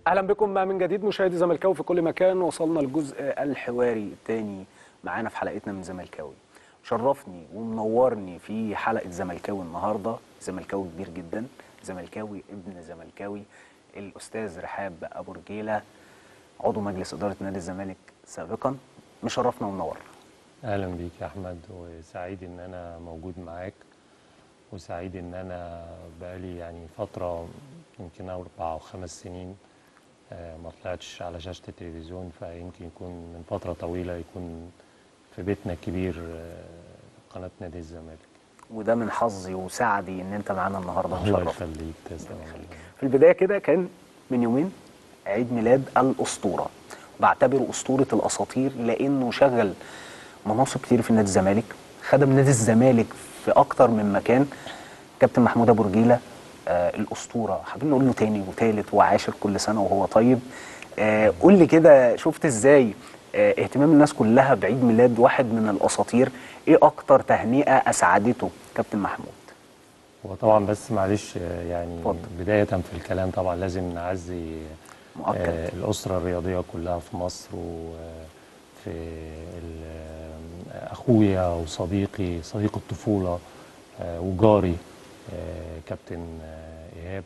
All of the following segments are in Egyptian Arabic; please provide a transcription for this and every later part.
اهلا بكم من جديد مشاهدي زملكاوي في كل مكان وصلنا للجزء الحواري الثاني معانا في حلقتنا من زملكاوي شرفني ومنورني في حلقه زملكاوي النهارده زملكاوي كبير جدا زملكاوي ابن زملكاوي الاستاذ رحاب ابو رجيله عضو مجلس اداره نادي الزمالك سابقا مشرفنا ومنورنا اهلا بيك يا احمد وسعيد ان انا موجود معاك وسعيد ان انا بقالي يعني فتره يمكن اربع او خمس سنين آه، ما طلعتش على شاشه التلفزيون فيمكن يكون من فتره طويله يكون في بيتنا الكبير آه، قناه نادي الزمالك وده من حظي وسعدي ان انت معانا النهارده الله مشرف يخليك تسلم في البدايه كده كان من يومين عيد ميلاد الاسطوره بعتبره اسطوره الاساطير لانه شغل مناصب كتير في نادي الزمالك خدم نادي الزمالك في اكتر من مكان كابتن محمود ابو رجيله آه الاسطوره حابين نقول له تاني وتالت وعاشر كل سنه وهو طيب آه قول لي كده شفت ازاي آه اهتمام الناس كلها بعيد ميلاد واحد من الاساطير ايه اكتر تهنئه اسعدته كابتن محمود وطبعا بس معلش آه، يعني اتفضل. بدايه في الكلام طبعا لازم نعزي مؤكد آه، الأسرة الرياضية كلها في مصر وفي ال- آه، أخويا وصديقي صديق الطفولة آه، وجاري آه، كابتن آه، إيهاب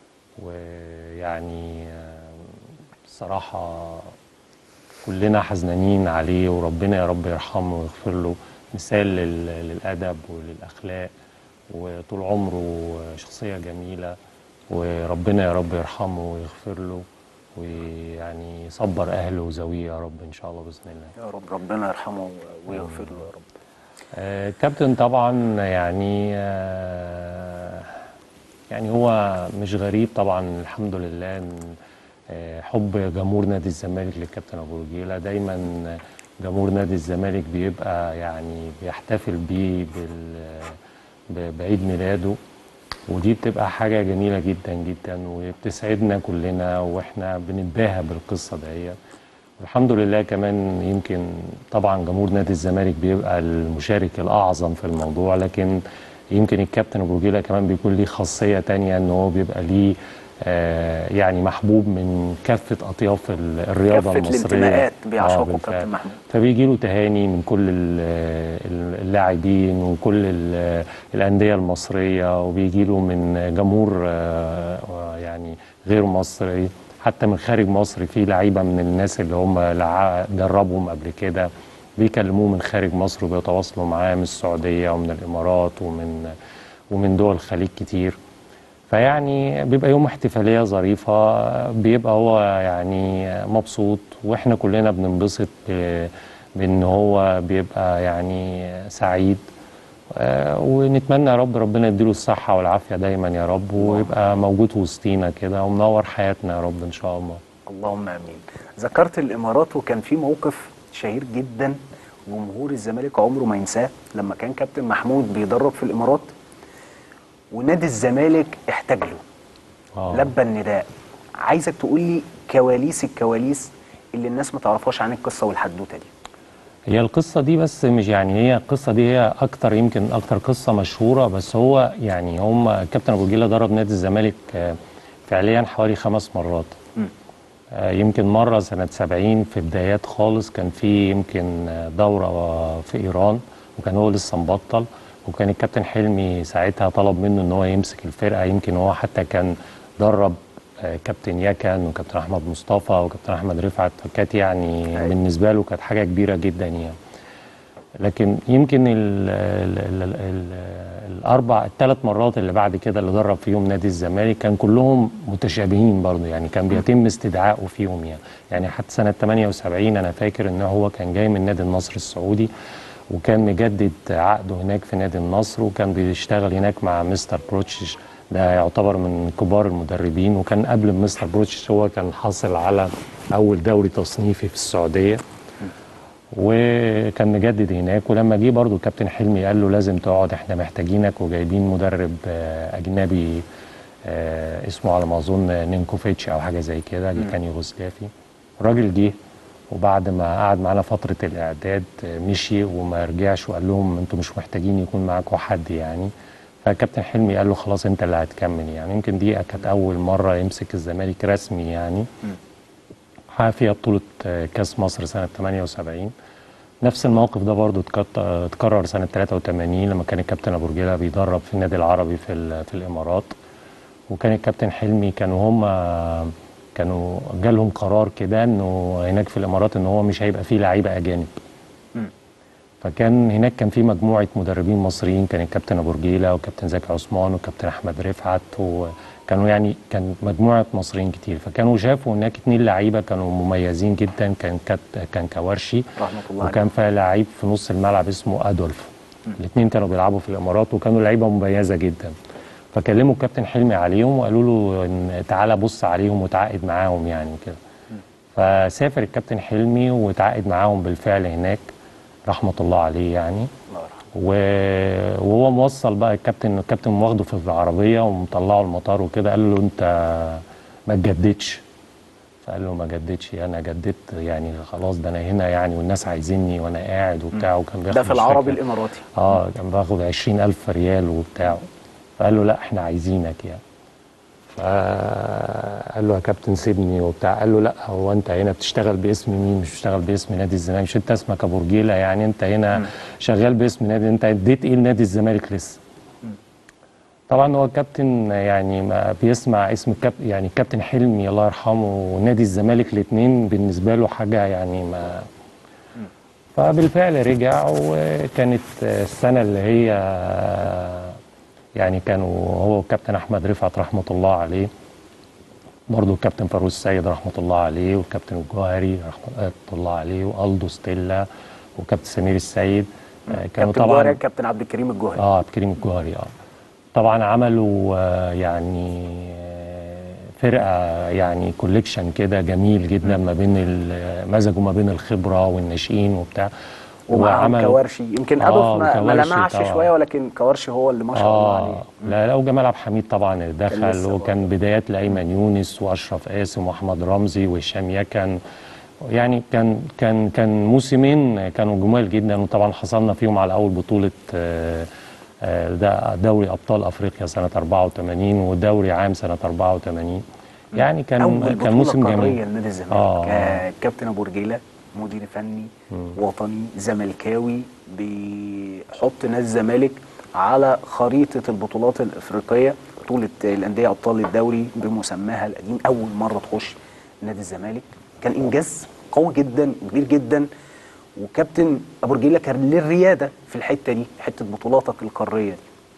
ويعني آه، الصراحة كلنا حزنانين عليه وربنا يا رب يرحمه ويغفر له مثال لل- للأدب وللأخلاق وطول عمره شخصية جميلة وربنا يا رب يرحمه ويغفر له ويعني يصبر أهله وزويه يا رب إن شاء الله بإذن الله يا رب ربنا يرحمه ويغفر له يا رب آه، كابتن طبعا يعني آه، يعني هو مش غريب طبعا الحمد لله إن، آه، حب جمهور نادي الزمالك للكابتن ابو رجيله دايما جمهور نادي الزمالك بيبقى يعني بيحتفل بيه بال- ب- بعيد ميلاده ودي بتبقى حاجة جميلة جدا جدا وبتسعدنا كلنا واحنا بنتباهى بالقصة دي الحمد لله كمان يمكن طبعا جمهور نادي الزمالك بيبقى المشارك الأعظم في الموضوع لكن يمكن الكابتن أبو رجيلة كمان بيكون ليه خاصية تانية إن هو بيبقى ليه آه يعني محبوب من كافة أطياف ال- الرياضة كافة المصرية الانتماءات بيعشقوا بالفعل. كابتن محمود فبيجي له تهاني من كل ال- ال- اللاعبين وكل ال- الأندية المصرية وبيجي له من جمهور آه، يعني غير مصري حتى من خارج مصر في لعيبة من الناس اللي هم لع- دربهم قبل كده بيكلموه من خارج مصر وبيتواصلوا معاه من السعودية ومن الإمارات ومن ومن دول الخليج كتير فيعني بيبقى يوم احتفالية ظريفة بيبقى هو يعني مبسوط واحنا كلنا بننبسط ب- بان هو بيبقى يعني سعيد آه، ونتمنى يا رب ربنا يديله الصحة والعافية دايما يا رب ويبقى موجود وسطينا كده ومنور حياتنا يا رب ان شاء الله اللهم امين ذكرت الامارات وكان في موقف شهير جدا جمهور الزمالك عمره ما ينساه لما كان كابتن محمود بيدرب في الامارات ونادي الزمالك احتاج له آه. لبى النداء عايزك تقول لي كواليس الكواليس اللي الناس ما تعرفهاش عن القصه والحدوته دي هي القصة دي بس مش يعني هي القصة دي هي أكتر يمكن أكتر قصة مشهورة بس هو يعني هم كابتن أبو جيلة درب نادي الزمالك آه، فعليا حوالي خمس مرات مم. آه، يمكن مرة سنة 70 في بدايات خالص كان في يمكن آه، دورة في إيران وكان هو لسه مبطل وكان الكابتن حلمي ساعتها طلب منه ان هو يمسك الفرقة يمكن هو حتى كان درب آه، كابتن يكن وكابتن احمد مصطفى وكابتن احمد رفعت كانت يعني أيوة. بالنسبة له كانت حاجة كبيرة جدا يعني لكن يمكن ال ال ال ال ال الاربع الثلاث مرات اللي بعد كده اللي درب فيهم نادي الزمالك كان كلهم متشابهين برضه يعني كان بيتم استدعائه فيهم يعني يعني حتى سنه 78 انا فاكر ان هو كان جاي من نادي النصر السعودي وكان مجدد عقده هناك في نادي النصر وكان بيشتغل هناك مع مستر بروتشيش ده يعتبر من كبار المدربين وكان قبل مستر بروتشيش هو كان حاصل على اول دوري تصنيفي في السعوديه وكان مجدد هناك ولما جه برضو كابتن حلمي قال له لازم تقعد احنا محتاجينك وجايبين مدرب آه، اجنبي آه، اسمه على ما اظن نينكوفيتش او حاجه زي كده اللي كان يوغوسلافي الراجل جه وبعد ما قعد معانا فتره الاعداد آه، مشي وما رجعش وقال لهم انتوا مش محتاجين يكون معاكم حد يعني فكابتن حلمي قال له خلاص انت اللي هتكمل يعني يمكن دي كانت اول مره يمسك الزمالك رسمي يعني حقق فيها بطوله آه، كاس مصر سنه 78 نفس الموقف ده برضو اتكت- آه، اتكرر سنه 83 لما كان الكابتن ابو رجيله بيدرب في النادي العربي في ال- في الامارات وكان الكابتن حلمي كانوا هم كانوا جالهم قرار كده انه هناك في الامارات ان هو مش هيبقى فيه لعيبه اجانب فكان هناك كان في مجموعه مدربين مصريين كان الكابتن ابو رجيله وكابتن زكي عثمان وكابتن احمد رفعت وكانوا يعني كان مجموعه مصريين كتير فكانوا شافوا هناك اتنين لعيبه كانوا مميزين جدا كان كات كان كوارشي رحمه الله عليه وكان في لعيب في نص الملعب اسمه ادولف الاثنين كانوا بيلعبوا في الامارات وكانوا لعيبه مميزه جدا فكلموا الكابتن حلمي عليهم وقالوا له إن تعالى بص عليهم وتعاقد معاهم يعني كده فسافر الكابتن حلمي وتعاقد معاهم بالفعل هناك رحمه الله عليه يعني الله يرحمه و- وهو موصل بقى الكابتن الكابتن واخده في العربيه ومطلعه المطار وكده قال له انت ما تجددش فقال له ما جددش انا جددت يعني خلاص ده انا هنا يعني والناس عايزيني وانا قاعد وبتاع وكان بياخد ده في مش العربي فاكر- الاماراتي اه كان باخد 20000 ريال وبتاع فقال له لا احنا عايزينك يعني فقال له يا كابتن سيبني وبتاع قال له لا هو انت هنا بتشتغل باسم مين مش بتشتغل باسم نادي الزمالك مش انت اسمك ابو رجيله يعني انت هنا شغال باسم نادي انت اديت ايه لنادي الزمالك لسه طبعا هو الكابتن يعني ما بيسمع اسم الكاب يعني الكابتن حلمي الله يرحمه ونادي الزمالك الاثنين بالنسبه له حاجه يعني ما فبالفعل رجع وكانت السنه اللي هي يعني كانوا هو والكابتن احمد رفعت رحمه الله عليه برضه الكابتن فاروق السيد رحمه الله عليه والكابتن الجوهري رحمه الله عليه والدو ستيلا وكابتن سمير السيد آه، كانوا كابتن طبعا جوهري كابتن عبد الكريم الجوهري اه عبد الكريم الجوهري اه طبعا عملوا آه، يعني آه، فرقه يعني كوليكشن كده جميل جدا ما بين ال- مزجوا ما بين الخبره والناشئين وبتاع ومعاهم كوارشي يمكن آه، ادولف ما, ما وكوارشي لمعش طبعا. شويه ولكن كوارشي هو اللي ما شاء الله عليه اه لا لا وجمال عبد الحميد طبعا دخل لسه وكان بدايات لايمن يونس واشرف قاسم واحمد رمزي وهشام يكن يعني كان كان كان موسمين كانوا جمال جدا وطبعا حصلنا فيهم على اول بطوله آه، آه، ده دوري ابطال افريقيا سنه 84 ودوري عام سنه 84 يعني كان اول كان بطوله موسم قاريه جميل لنادي الزمالك آه. آه. كابتن ابو رجيله مدير فني وطني زملكاوي بيحط نادي الزمالك على خريطه البطولات الافريقيه بطوله الانديه ابطال الدوري بمسماها القديم اول مره تخش نادي الزمالك كان انجاز قوي جدا كبير جدا وكابتن ابو رجيله كان ليه الرياده في الحته دي حته بطولاتك القاريه دي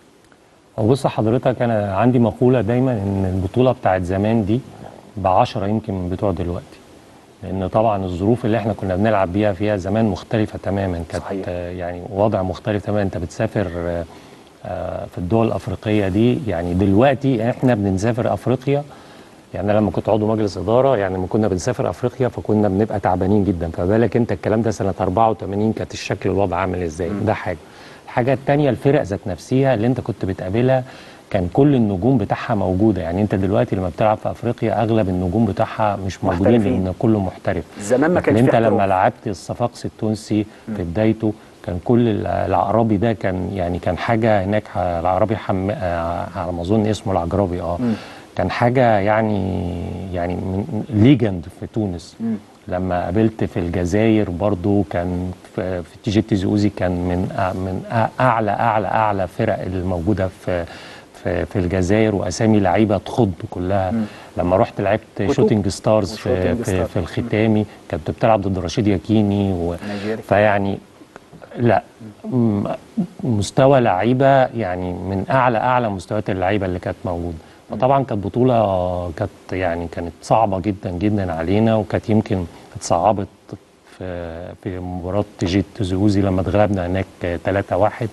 هو بص حضرتك انا عندي مقوله دايما ان البطوله بتاعت زمان دي بعشرة يمكن من بتوع دلوقتي لان طبعا الظروف اللي احنا كنا بنلعب بيها فيها زمان مختلفه تماما كانت صحيح. آه، يعني وضع مختلف تماما انت بتسافر آه، آه، في الدول الافريقيه دي يعني دلوقتي احنا بنسافر افريقيا يعني أنا لما كنت عضو مجلس اداره يعني لما كنا بنسافر افريقيا فكنا بنبقى تعبانين جدا فبالك انت الكلام ده سنه 84 كانت الشكل الوضع عامل ازاي ده حاجه الحاجه الثانيه الفرق ذات نفسها اللي انت كنت بتقابلها كان كل النجوم بتاعها موجوده يعني انت دلوقتي لما بتلعب في افريقيا اغلب النجوم بتاعها مش موجودين محترفين. لان كله محترف زمان ما لكن كانش في انت احتراف. لما لعبت الصفاقسي التونسي في بدايته كان كل ال- العقربي ده كان يعني كان حاجه هناك ح- العقربي حم... آه، على ما اظن اسمه العجربي اه كان حاجه يعني يعني من ليجند في تونس لما قابلت في الجزائر برضو كان في في تي جي تيزوزي كان من أع- من أع- اعلى اعلى اعلى فرق الموجوده في في, في الجزائر واسامي لعيبه تخض كلها لما رحت لعبت كتب. شوتنج ستارز في, وشوتينج في, ستار. في الختامي كنت بتلعب ضد رشيد ياكيني و... نيجيري. فيعني لا م- مستوى لعيبه يعني من اعلى اعلى مستويات اللعيبه اللي كانت موجوده فطبعا كانت بطوله كانت يعني كانت صعبه جدا جدا علينا وكانت يمكن اتصعبت في في مباراه تيجي تزوزي لما اتغلبنا هناك 3-1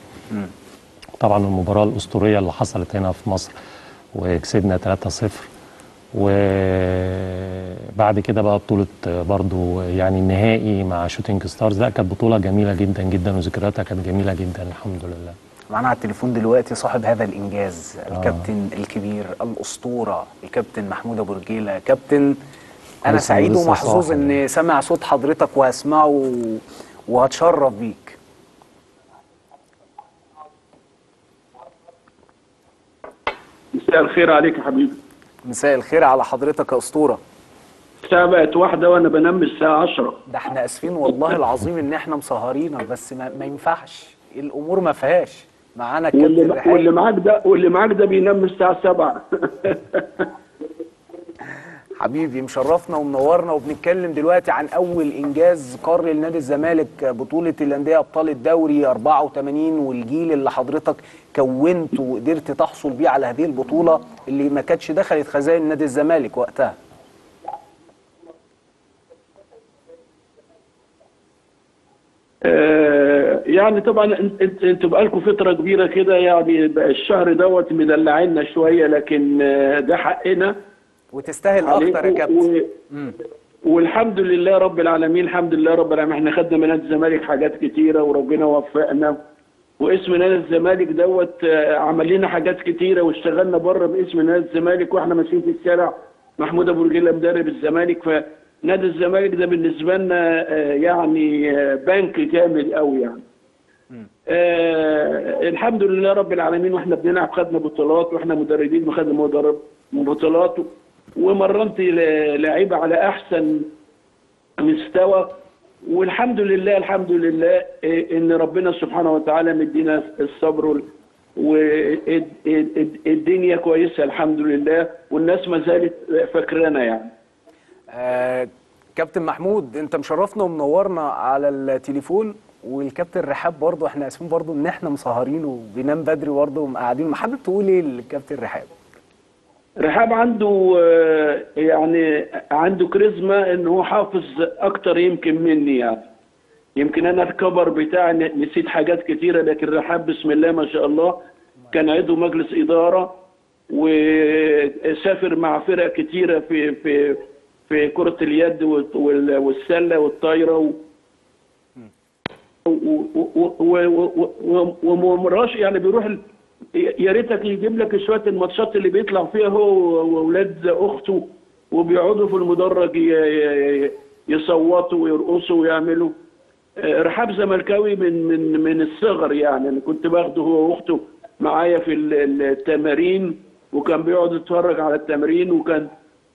طبعا المباراه الاسطوريه اللي حصلت هنا في مصر وكسبنا 3-0 وبعد كده بقى بطولة برضو يعني النهائي مع شوتينج ستارز لا كانت بطولة جميلة جدا جدا وذكرياتها كانت جميلة جدا الحمد لله معانا على التليفون دلوقتي صاحب هذا الانجاز الكابتن الكبير الاسطوره الكابتن محمود ابو رجيله كابتن انا لسه- سعيد لسه ومحظوظ صاحي. ان سامع صوت حضرتك وهسمعه وهتشرف بيك مساء الخير عليك يا حبيبي مساء الخير على حضرتك يا اسطوره الساعة بقت واحدة وأنا بنام الساعة 10 ده احنا اسفين والله العظيم ان احنا مسهرينك بس ما, ما ينفعش الامور ما فيهاش معانا كابتن واللي, رحاب واللي معاك ده واللي معاك ده بينام الساعة 7 حبيبي مشرفنا ومنورنا وبنتكلم دلوقتي عن اول انجاز قار لنادي الزمالك بطوله الانديه ابطال الدوري 84 والجيل اللي حضرتك كونت وقدرت تحصل بيه على هذه البطوله اللي ما كانتش دخلت خزائن نادي الزمالك وقتها آه، يعني طبعا انت- انت- انتوا بقالكم فترة كبيرة كده يعني بقى الشهر دوت مدلعينا شوية لكن آه، ده حقنا وتستاهل اكتر يا عليكم كابتن و... والحمد لله رب العالمين الحمد لله رب العالمين احنا خدنا من نادي الزمالك حاجات كتيره وربنا وفقنا واسم نادي الزمالك دوت آه، عمل لنا حاجات كتيره واشتغلنا بره باسم نادي الزمالك واحنا ماشيين في الشارع محمود ابو رجيله مدرب الزمالك فنادي الزمالك ده بالنسبه لنا آه، يعني آه، بنك كامل قوي يعني آه الحمد لله رب العالمين واحنا بنلعب خدنا بطولات واحنا مدربين وخدنا مدرب بطولات ومرنت ل- لعيبه على احسن مستوى والحمد لله الحمد لله إيه، ان ربنا سبحانه وتعالى مدينا الصبر والدنيا كويسه الحمد لله والناس ما زالت فاكرانا يعني آه كابتن محمود انت مشرفنا ومنورنا على التليفون والكابتن رحاب برضه احنا اسفين برضه ان احنا مسهرين وبينام بدري برضه ومقعدين حابب تقول ايه للكابتن رحاب رحاب عنده آه، يعني عنده كاريزما ان هو حافظ اكتر يمكن مني يعني يمكن انا الكبر بتاعي ن- نسيت حاجات كتيره لكن رحاب بسم الله ما شاء الله كان عضو مجلس اداره وسافر مع فرق كتيره في في في كره اليد وال- وال- والسله والطايره و ومراش يعني بيروح ال- يا ريتك يجيب لك شويه الماتشات اللي بيطلع فيها هو واولاد اخته وبيقعدوا في المدرج ي- ي- يصوتوا ويرقصوا ويعملوا آه، رحاب زملكاوي من من من الصغر يعني انا كنت باخده هو واخته معايا في ال- ال- التمارين وكان بيقعد يتفرج على التمرين وكان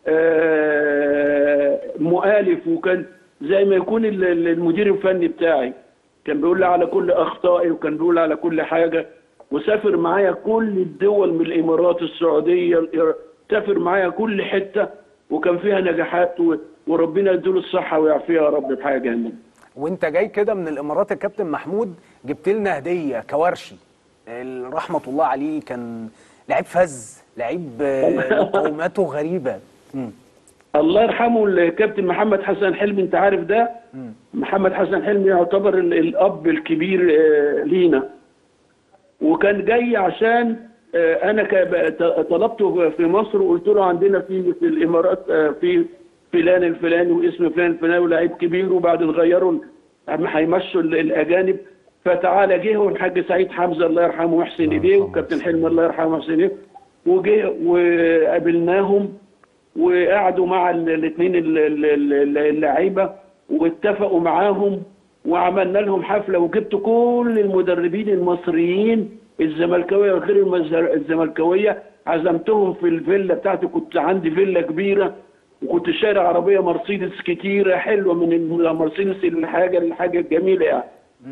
آه، مؤالف وكان زي ما يكون ال- ال- المدير الفني بتاعي كان بيقول لي على كل اخطائي وكان بيقول لي على كل حاجه وسافر معايا كل الدول من الامارات السعوديه الإيران، سافر معايا كل حته وكان فيها نجاحات و- وربنا يديله الصحه ويعافيه يا رب بحاجه جميله وانت جاي كده من الامارات يا كابتن محمود جبت لنا هديه كوارشي ال- رحمه الله عليه كان لعيب فز لعيب آه، مقوماته غريبه مم. الله يرحمه الكابتن محمد حسن حلمي انت عارف ده محمد حسن حلمي يعتبر ال- الاب الكبير آه، لينا وكان جاي عشان آه، انا ك- ط- طلبته في مصر وقلت له عندنا في في الامارات آه، في فلان الفلاني واسم فلان الفلاني ولاعيب كبير وبعدين غيروا ال- هيمشوا ال- الاجانب فتعالى جه والحاج سعيد حمزه الله يرحمه ويحسن اليه وكابتن حلمي الله يرحمه ويحسن اليه وجه وقابلناهم وقعدوا مع الاثنين اللعيبه واتفقوا معاهم وعملنا لهم حفله وجبت كل المدربين المصريين الزملكاويه وغير المز- الزملكاويه عزمتهم في الفيلا بتاعتي كنت عندي فيلا كبيره وكنت شاري عربيه مرسيدس كتيره حلوه من المرسيدس الحاجه الحاجه الجميله يعني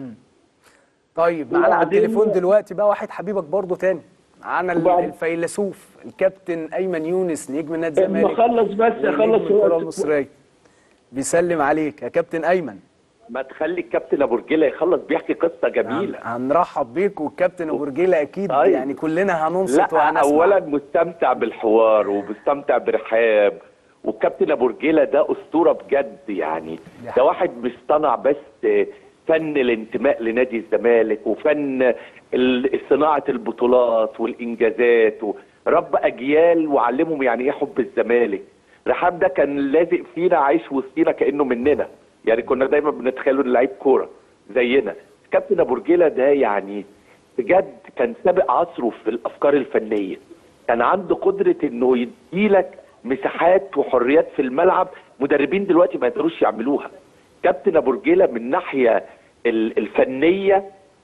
طيب معانا على وبعدين- التليفون دلوقتي بقى واحد حبيبك برضه تاني معانا ال- وبعد- الفيلسوف الكابتن ايمن يونس نجم نادي اما الزمالك اخلص بس ونجم اخلص الكره المصريه بيسلم عليك يا كابتن ايمن ما تخلي الكابتن ابو رجيله يخلص بيحكي قصه جميله هنرحب بيك والكابتن ابو رجيله اكيد طيب. يعني كلنا هننصت لا وهنسمع اولا مستمتع بالحوار ومستمتع برحاب والكابتن ابو رجيله ده اسطوره بجد يعني ده ده واحد مصطنع بس فن الانتماء لنادي الزمالك وفن ال- صناعه البطولات والانجازات ورب اجيال وعلمهم يعني ايه حب الزمالك رحاب ده كان لازق فينا عايش وسطينا كانه مننا يعني كنا دايما بنتخيله إنه لعيب كوره زينا كابتن ابو رجيله ده يعني بجد كان سابق عصره في الافكار الفنيه كان عنده قدره انه يديلك مساحات وحريات في الملعب مدربين دلوقتي ما يقدروش يعملوها كابتن ابو رجيله من الناحيه ال- الفنيه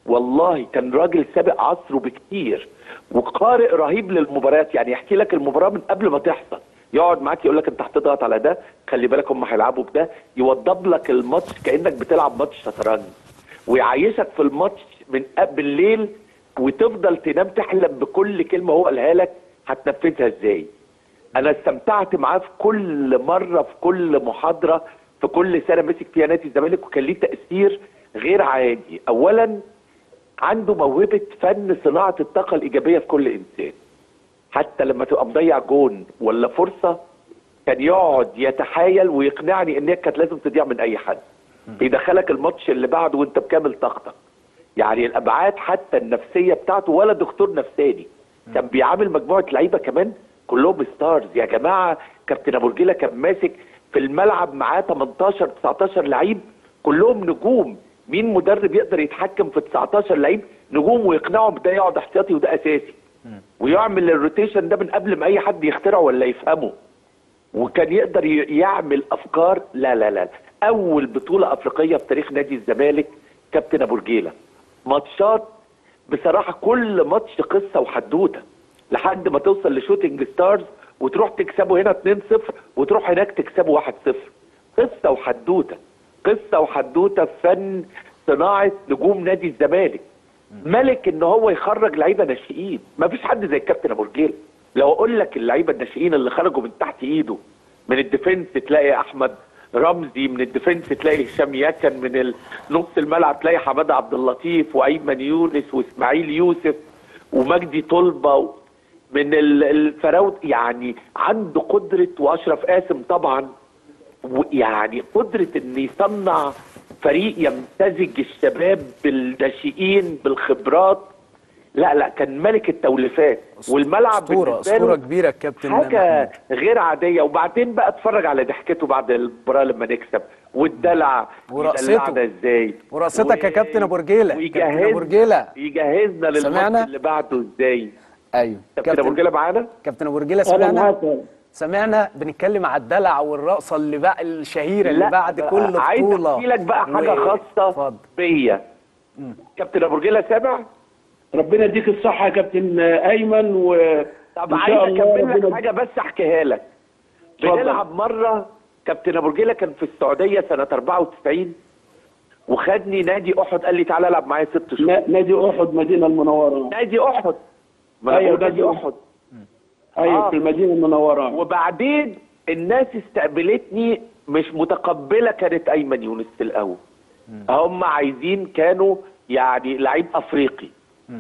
والله كان راجل سابق عصره بكتير وقارئ رهيب للمباريات يعني يحكي لك المباراه من قبل ما تحصل يقعد معاك يقول لك انت هتضغط على ده خلي بالك هم هيلعبوا بده يوضب لك الماتش كانك بتلعب ماتش شطرنج ويعيشك في الماتش من قبل بالليل وتفضل تنام تحلم بكل كلمه هو قالها لك هتنفذها ازاي انا استمتعت معاه في كل مره في كل محاضره في كل سنه مسك فيها نادي الزمالك وكان ليه تاثير غير عادي اولا عنده موهبه فن صناعه الطاقه الايجابيه في كل انسان حتى لما تبقى مضيع جون ولا فرصه كان يقعد يتحايل ويقنعني ان هي كانت لازم تضيع من اي حد بيدخلك الماتش اللي بعده وانت بكامل طاقتك يعني الابعاد حتى النفسيه بتاعته ولا دكتور نفساني كان بيعامل مجموعه لعيبه كمان كلهم ستارز يا جماعه كابتن ابو رجيله كان ماسك في الملعب معاه 18 19 لعيب كلهم نجوم مين مدرب يقدر يتحكم في 19 لعيب نجوم ويقنعهم ده يقعد احتياطي وده اساسي ويعمل الروتيشن ده من قبل ما اي حد يخترعه ولا يفهمه وكان يقدر ي- يعمل افكار لا لا لا اول بطوله افريقيه في تاريخ نادي الزمالك كابتن ابو رجيله ماتشات بصراحه كل ماتش قصه وحدوته لحد ما توصل لشوتنج ستارز وتروح تكسبه هنا 2-0 وتروح هناك تكسبه 1-0 قصه وحدوته قصه وحدوته في فن صناعه نجوم نادي الزمالك ملك ان هو يخرج لعيبه ناشئين ما فيش حد زي الكابتن ابو رجيله لو اقول لك اللعيبه الناشئين اللي خرجوا من تحت ايده من الديفنس تلاقي احمد رمزي من الديفنس تلاقي هشام يكن من ال- نص الملعب تلاقي حماده عبد اللطيف وايمن يونس واسماعيل يوسف ومجدي طلبه و- من ال- الفراود يعني عنده قدره واشرف قاسم طبعا ويعني قدرة ان يصنع فريق يمتزج الشباب بالناشئين بالخبرات لا لا كان ملك التوليفات والملعب اسطوره بالنسبة له اسطوره كبيره الكابتن حاجة محمود. غير عادية وبعدين بقى اتفرج على ضحكته بعد المباراة لما نكسب والدلع ورقصته. يدلعنا ازاي ورقصتك يا كابتن أبو رجيلة. كابتن ويجهز أبو رجيلة. يجهزنا سمعنا؟ للماتش اللي بعده ازاي ايوه كابتن ابو رجاله معانا كابتن ابو رجيله انا سمعنا معاك سمعنا بنتكلم على الدلع والرقصه اللي بقى الشهيره اللي لا، بعد كل عايز بطوله احكي لك بقى حاجه و- خاصه اتفضل بيا كابتن ابو رجيله سامع ربنا يديك الصحه يا كابتن ايمن و طب إن عايز شاء الله اكمل لك ربنا- حاجه بس احكيها لك اتفضل. بنلعب مره كابتن ابو رجيله كان في السعوديه سنه 94 وخدني نادي احد قال لي تعالى العب معايا ست شهور نا- نادي احد مدينه المنوره نادي احد ما أنا أيوة، بقول نادي نادي احد ايوه آه. في المدينه المنوره وبعدين الناس استقبلتني مش متقبله كانت ايمن يونس في الاول هم عايزين كانوا يعني لعيب افريقي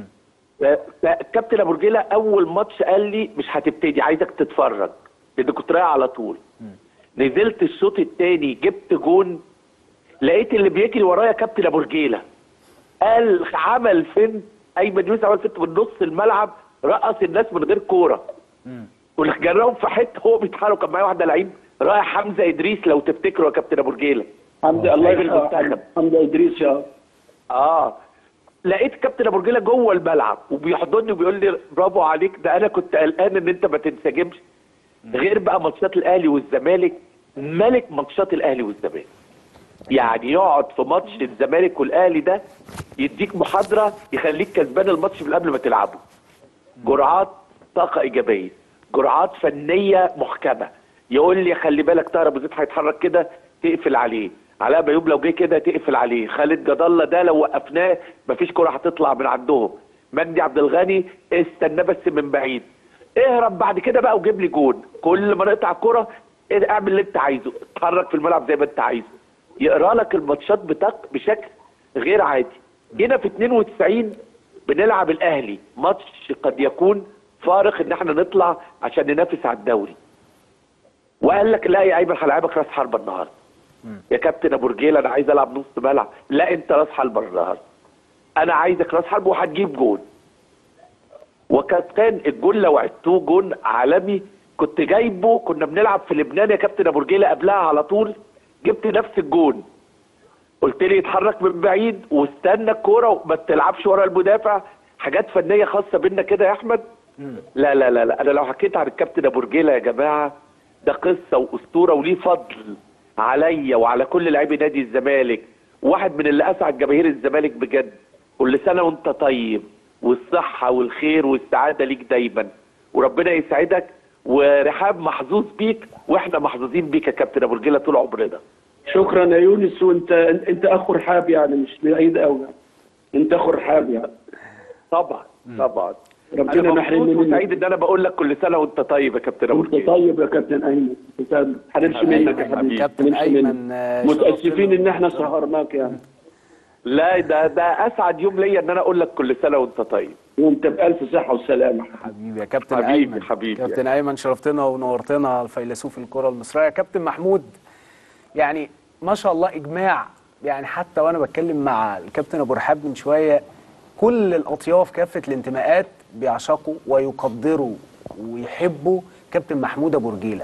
ف- فالكابتن ابو رجيله اول ماتش قال لي مش هتبتدي عايزك تتفرج لان كنت رايح على طول نزلت الشوط الثاني جبت جون لقيت اللي بيجري ورايا كابتن ابو رجيله قال عمل فين ايمن يونس عمل فين من نص الملعب رقص الناس من غير كوره وجرهم في حته هو بيتحرك كان معايا واحده لعيب رايح حمزه ادريس لو تفتكروا يا كابتن ابو رجيله حمد الله لعيب المنتخب. يرحمه حمد ادريس يا اه لقيت كابتن ابو رجيله جوه الملعب وبيحضني وبيقول لي برافو عليك ده انا كنت قلقان ان انت ما تنسجمش غير بقى ماتشات الاهلي والزمالك ملك ماتشات الاهلي والزمالك يعني يقعد في ماتش الزمالك والاهلي ده يديك محاضره يخليك كسبان الماتش من قبل ما تلعبه جرعات طاقه ايجابيه جرعات فنيه محكمه يقول لي خلي بالك طاهر ابو زيد هيتحرك كده تقفل عليه علاء بيوب لو جه كده تقفل عليه خالد جد الله ده لو وقفناه مفيش كره هتطلع من عندهم مجدي عبد الغني استناه بس من بعيد اهرب بعد كده بقى وجيب لي جون كل ما نقطع الكره إيه، اعمل اللي انت عايزه اتحرك في الملعب زي ما انت عايزه يقرا لك الماتشات بتق بشكل غير عادي هنا في 92 بنلعب الاهلي ماتش قد يكون فارق ان احنا نطلع عشان ننافس على الدوري وقال لك لا يا ايمن هلاعبك راس حربه النهارده يا كابتن ابو رجيل انا عايز العب نص ملعب لا انت راس حربه النهارده انا عايزك راس حربه وهتجيب جون وكان كان الجون لو عدتوه جون عالمي كنت جايبه كنا بنلعب في لبنان يا كابتن ابو رجيله قبلها على طول جبت نفس الجون قلت لي اتحرك من بعيد واستنى الكوره وما تلعبش ورا المدافع حاجات فنيه خاصه بينا كده يا احمد لا لا لا لا انا لو حكيت عن الكابتن ابو رجيله يا جماعه ده قصه واسطوره وليه فضل عليا وعلى كل لاعبي نادي الزمالك واحد من اللي اسعد جماهير الزمالك بجد كل سنه وانت طيب والصحه والخير والسعاده ليك دايما وربنا يسعدك ورحاب محظوظ بيك واحنا محظوظين بيك يا كابتن ابو رجيله طول عمرنا شكرا يا يونس وانت انت اخو رحاب يعني مش بعيد قوي انت اخو رحاب يعني طبعا طبعا ربنا انا ما مبسوط يحرمني منك وسعيد ان انا بقول لك كل سنه وانت طيب يا كابتن ابو انت رجيله طيب يا كابتن ايمن انت ما تحرمش حبيبي، منك يا حبيبي حبيبي. كابتن ما تحرمش أيمن، منك. آه، متاسفين شرفتنا. ان احنا سهرناك يعني لا ده ده اسعد يوم ليا ان انا اقول لك كل سنه وانت طيب وانت بالف صحه وسلامه حبيبي يا كابتن حبيبي، ايمن حبيبي. كابتن ايمن شرفتنا ونورتنا الفيلسوف الكره المصريه يا كابتن محمود يعني ما شاء الله اجماع يعني حتى وانا بتكلم مع الكابتن ابو رحاب من شويه كل الاطياف كافه الانتماءات بيعشقوا ويقدروا ويحبوا كابتن محمود ابو رجيله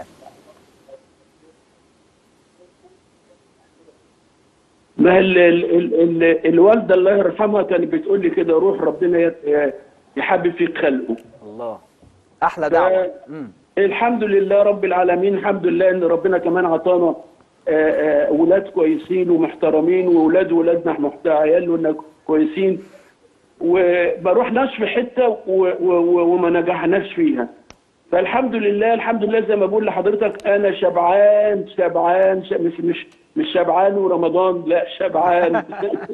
ما ال ال ال ال الوالده الله يرحمها كانت بتقول لي كده روح ربنا يت- يحبب فيك خلقه الله احلى دعوه ف- الحمد لله رب العالمين الحمد لله ان ربنا كمان عطانا آه، آه، ولاد كويسين ومحترمين واولاد ولادنا محت- عيالنا كويسين وما رحناش في حته و- و- و- وما نجحناش فيها فالحمد لله الحمد لله زي ما بقول لحضرتك انا شبعان شبعان ش- مش مش مش شبعان ورمضان لا شبعان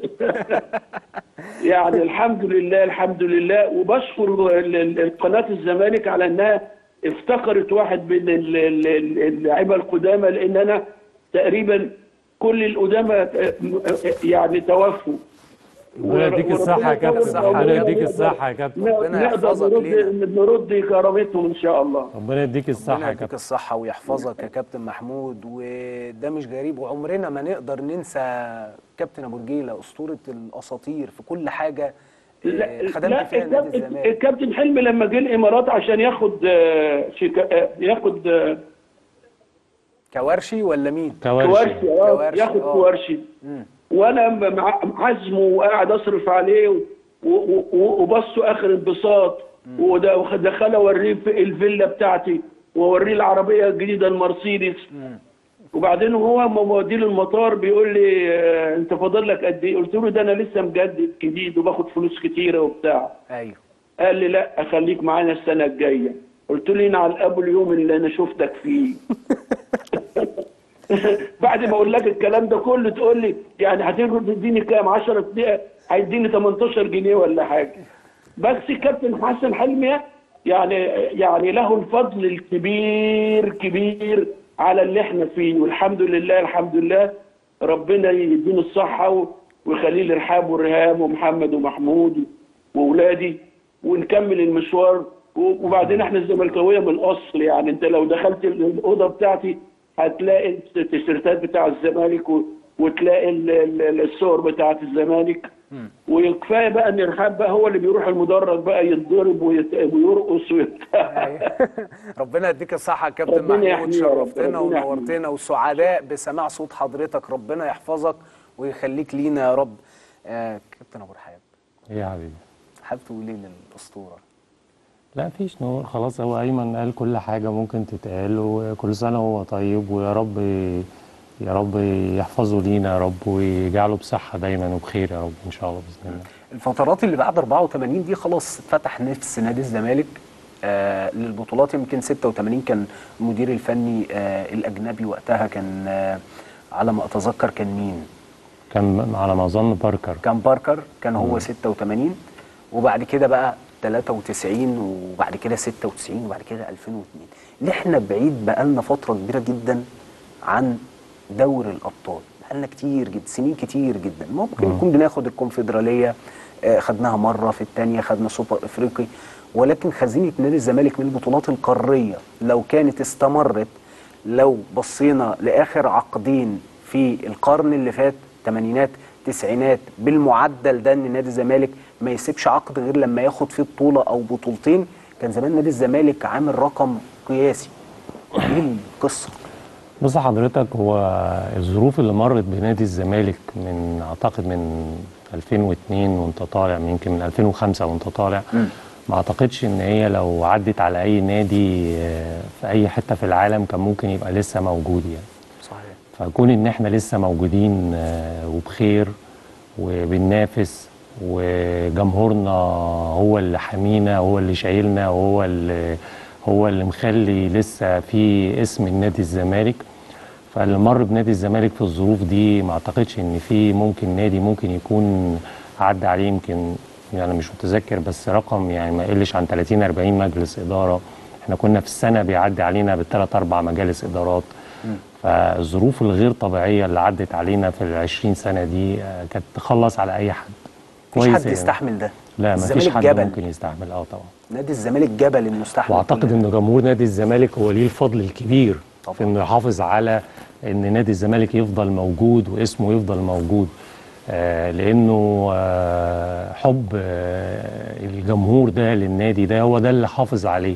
يعني الحمد لله الحمد لله وبشكر ال- ال- القناه الزمالك على انها افتكرت واحد من ال- ال- ال- اللعيبه القدامى لان انا تقريبا كل القدامى آه، يعني توفوا ربنا يديك الصحة يا كابتن الصحة. ربنا يديك الصحة يا كابتن ربنا نقدر يحفظك نرد نرد كرامتهم ان شاء الله ربنا يديك الصحة ربنا يا يديك كابتن الصحة ويحفظك يا كابتن محمود وده مش غريب وعمرنا ما نقدر ننسى كابتن أبو رجيلة أسطورة الأساطير في كل حاجة آه، خدمت فيها نادي الكابتن- الزمالك الكابتن حلمي لما جه الامارات عشان ياخد آه، شيكا- آه، ياخد آه، كوارشي ولا مين؟ كوارشي كوارشي آه، كوارشي، ياخد آه. كوارشي وانا مع- عزمه وقاعد اصرف عليه و- و- و- وبصوا اخر انبساط وده- ودخل اوريه في الفيلا بتاعتي واوريه العربيه الجديده المرسيدس وبعدين هو موديل المطار بيقول لي آه، انت فاضل لك قد ايه؟ قلت له ده انا لسه مجدد جديد وباخد فلوس كتيره وبتاع أيوه قال لي لا خليك معانا السنه الجايه قلت له على الابو اليوم اللي انا شفتك فيه بعد ما اقول لك الكلام ده كله تقول لي يعني هتقدر تديني كام 10 دقيقه هيديني 18 جنيه ولا حاجه بس الكابتن حسن حلمي يعني يعني له الفضل الكبير كبير على اللي احنا فيه والحمد لله الحمد لله ربنا يديني الصحه و- ويخليه لي رحاب ورهام ومحمد ومحمود واولادي ونكمل المشوار و- وبعدين احنا الزملكاويه من الاصل يعني انت لو دخلت ال- الاوضه بتاعتي هتلاقي التيشيرتات بتاع الزمالك و- وتلاقي ال- ال- الصور بتاعت الزمالك وكفايه بقى ان رحاب بقى هو اللي بيروح المدرج بقى يتضرب ويت- ويرقص وبتاع أيوه. ربنا يديك الصحة يا كابتن ربنا محمود يحميه يا رب، شرفتنا ربنا يحميه. ونورتنا وسعداء بسماع صوت حضرتك ربنا يحفظك ويخليك لينا يا رب آه كابتن أبو رحاب ايه يا حبيبي حابب تقول ايه للأسطورة؟ لا فيش نور خلاص هو ايمن قال كل حاجه ممكن تتقال وكل سنه هو طيب ويا رب يا رب يحفظه لينا يا رب ويجعله بصحه دايما وبخير يا رب ان شاء الله باذن الله الفترات اللي بعد 84 دي خلاص فتح نفس نادي الزمالك آه للبطولات يمكن 86 كان المدير الفني آه الاجنبي وقتها كان آه على ما اتذكر كان مين؟ كان على ما اظن باركر كان باركر كان هو 86 وبعد كده بقى 93 وبعد كده 96 وبعد كده 2002 اللي احنا بعيد بقالنا فتره كبيره جدا عن دوري الابطال بقالنا كتير جدا سنين كتير جدا ممكن نكون بناخد الكونفدراليه آه، خدناها مره في الثانيه خدنا سوبر افريقي ولكن خزينه نادي الزمالك من البطولات القاريه لو كانت استمرت لو بصينا لاخر عقدين في القرن اللي فات تمانينات تسعينات بالمعدل ده ان نادي الزمالك ما يسيبش عقد غير لما ياخد فيه بطوله او بطولتين كان زمان نادي الزمالك عامل رقم قياسي ايه القصه بص حضرتك هو الظروف اللي مرت بنادي الزمالك من اعتقد من 2002 وانت طالع يمكن من 2005 وانت طالع ما اعتقدش ان هي لو عدت على اي نادي آه، في اي حته في العالم كان ممكن يبقى لسه موجود يعني صحيح فكون ان احنا لسه موجودين آه، وبخير وبننافس وجمهورنا هو اللي حامينا هو اللي شايلنا هو اللي هو اللي مخلي لسه في اسم النادي الزمالك فاللي مر بنادي الزمالك في الظروف دي ما اعتقدش ان في ممكن نادي ممكن يكون عدى عليه يمكن يعني مش متذكر بس رقم يعني ما يقلش عن 30 40 مجلس اداره احنا كنا في السنه بيعدي علينا بالثلاث اربع مجالس ادارات فالظروف الغير طبيعيه اللي عدت علينا في ال 20 سنه دي آه، كانت تخلص على اي حد مفيش حد يعني. يستحمل ده لا ما فيش الزمالك حد جبل. ممكن يستحمل اه طبعا نادي الزمالك جبل انه يستحمل واعتقد كل ان جمهور نادي الزمالك هو ليه الفضل الكبير طبعاً. في انه يحافظ على ان نادي الزمالك يفضل موجود واسمه يفضل موجود آه لانه آه حب آه الجمهور ده للنادي ده هو ده اللي حافظ عليه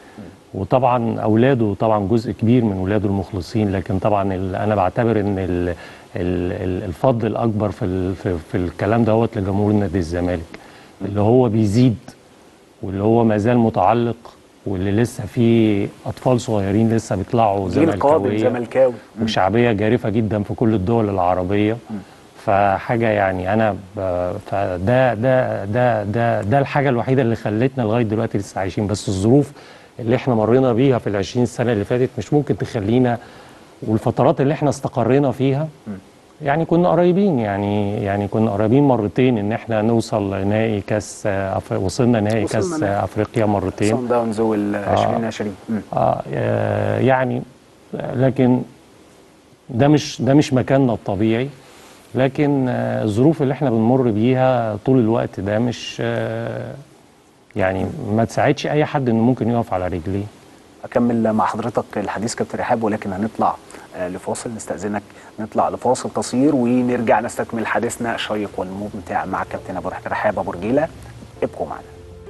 وطبعا اولاده طبعا جزء كبير من اولاده المخلصين لكن طبعا ال- انا بعتبر ان ال ال ال الفضل الاكبر في ال في, في الكلام دوت لجمهور نادي الزمالك اللي هو بيزيد واللي هو ما زال متعلق واللي لسه فيه اطفال صغيرين لسه بيطلعوا جيل قادم زملكاويه زملكاوي وشعبيه جارفه جدا في كل الدول العربيه فحاجه يعني انا ب... فده ده ده ده ده الحاجه الوحيده اللي خلتنا لغايه دلوقتي لسه عايشين بس الظروف اللي احنا مرينا بيها في ال 20 سنه اللي فاتت مش ممكن تخلينا والفترات اللي احنا استقرينا فيها يعني كنا قريبين يعني يعني كنا قريبين مرتين ان احنا نوصل لنهائي كاس أف... وصلنا نهائي وصلنا كاس نهائي. افريقيا مرتين صن داونز وال 2020 مم. آه آه، يعني آه، لكن ده مش ده مش مكاننا الطبيعي لكن آه، الظروف اللي احنا بنمر بيها طول الوقت ده مش آه، يعني ما تساعدش اي حد انه ممكن يقف على رجليه اكمل مع حضرتك الحديث كابتن رحاب ولكن هنطلع آه، لفاصل نستاذنك نطلع لفاصل قصير ونرجع نستكمل حديثنا الشيق والممتع مع كابتن ابو رحاب ابو رجيله ابقوا معنا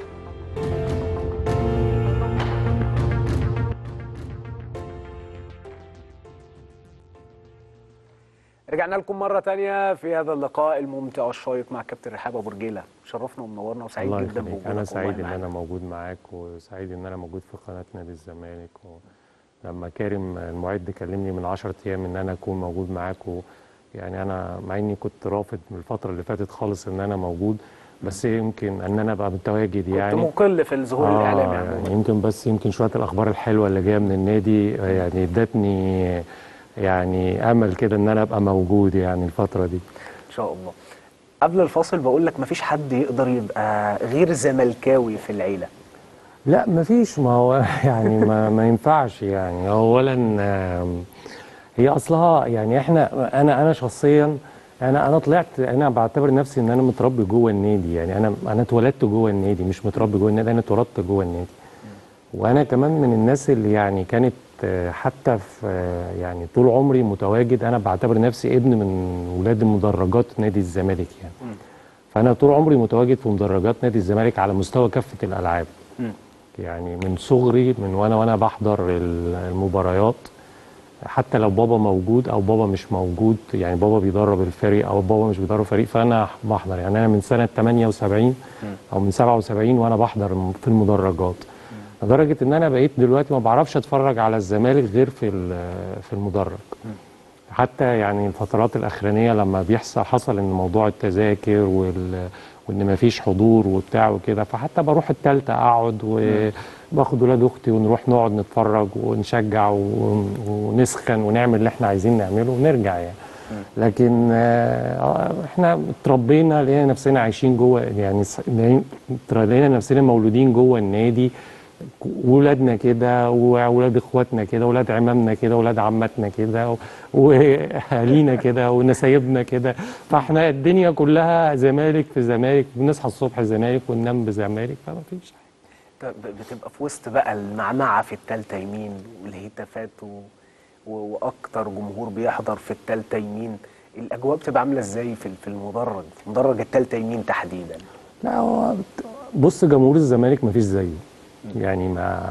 رجعنا لكم مرة تانية في هذا اللقاء الممتع والشيق مع كابتن رحاب أبو رجيلة شرفنا ومنورنا وسعيد الله جدا يخليك بوجودك انا والله سعيد ان معانا. انا موجود معاك وسعيد ان انا موجود في قناه نادي الزمالك لما كارم المعد كلمني من 10 ايام ان انا اكون موجود معاك و يعني انا مع اني كنت رافض من الفتره اللي فاتت خالص ان انا موجود بس يمكن ان انا ابقى متواجد كنت يعني مقل في الظهور الإعلامي يعني عموما يمكن بس يمكن شويه الاخبار الحلوه اللي جايه من النادي آه، يعني ادتني يعني امل كده ان انا ابقى موجود يعني الفتره دي إن شاء الله قبل الفاصل بقول لك مفيش حد يقدر يبقى غير زملكاوي في العيلة لا مفيش ما هو يعني ما, ما ينفعش يعني اولا آم، هي اصلها يعني احنا انا انا شخصيا انا انا طلعت انا بعتبر نفسي ان انا متربي جوه النادي يعني انا انا اتولدت جوه النادي مش متربي جوه النادي انا اتولدت جوه النادي وانا كمان من الناس اللي يعني كانت آه، حتى في آه، يعني طول عمري متواجد انا بعتبر نفسي ابن من ولاد مدرجات نادي الزمالك يعني فانا طول عمري متواجد في مدرجات نادي الزمالك على مستوى كافه الالعاب مم. يعني من صغري من وانا وانا بحضر ال- المباريات حتى لو بابا موجود او بابا مش موجود يعني بابا بيدرب الفريق او بابا مش بيدرب فريق فانا بحضر يعني انا من سنه 78 او من 77 وانا بحضر في المدرجات لدرجه ان انا بقيت دلوقتي ما بعرفش اتفرج على الزمالك غير في ال- في المدرج حتى يعني الفترات الاخرانيه لما بيحصل حصل ان موضوع التذاكر وال وان ما فيش حضور وبتاع وكده فحتى بروح التالتة اقعد وباخد ولاد اختي ونروح نقعد نتفرج ونشجع و- ونسخن ونعمل اللي احنا عايزين نعمله ونرجع يعني لكن آه، احنا اتربينا لقينا نفسنا عايشين جوه يعني س- لقينا نفسنا مولودين جوه النادي ولادنا كده واولاد اخواتنا كده ولاد عمامنا كده ولاد عماتنا كده و- واهالينا كده ونسايبنا كده فاحنا الدنيا كلها زمالك في زمالك بنصحى الصبح زمالك وننام بزمالك فما فيش طب بتبقى في وسط بقى المعمعة في التالتة يمين والهتافات و... و... واكتر جمهور بيحضر في التالتة يمين الاجواء بتبقى عامله ازاي في في المدرج في مدرج التالتة يمين تحديدا لا هو بص جمهور الزمالك مفيش زيه يعني ما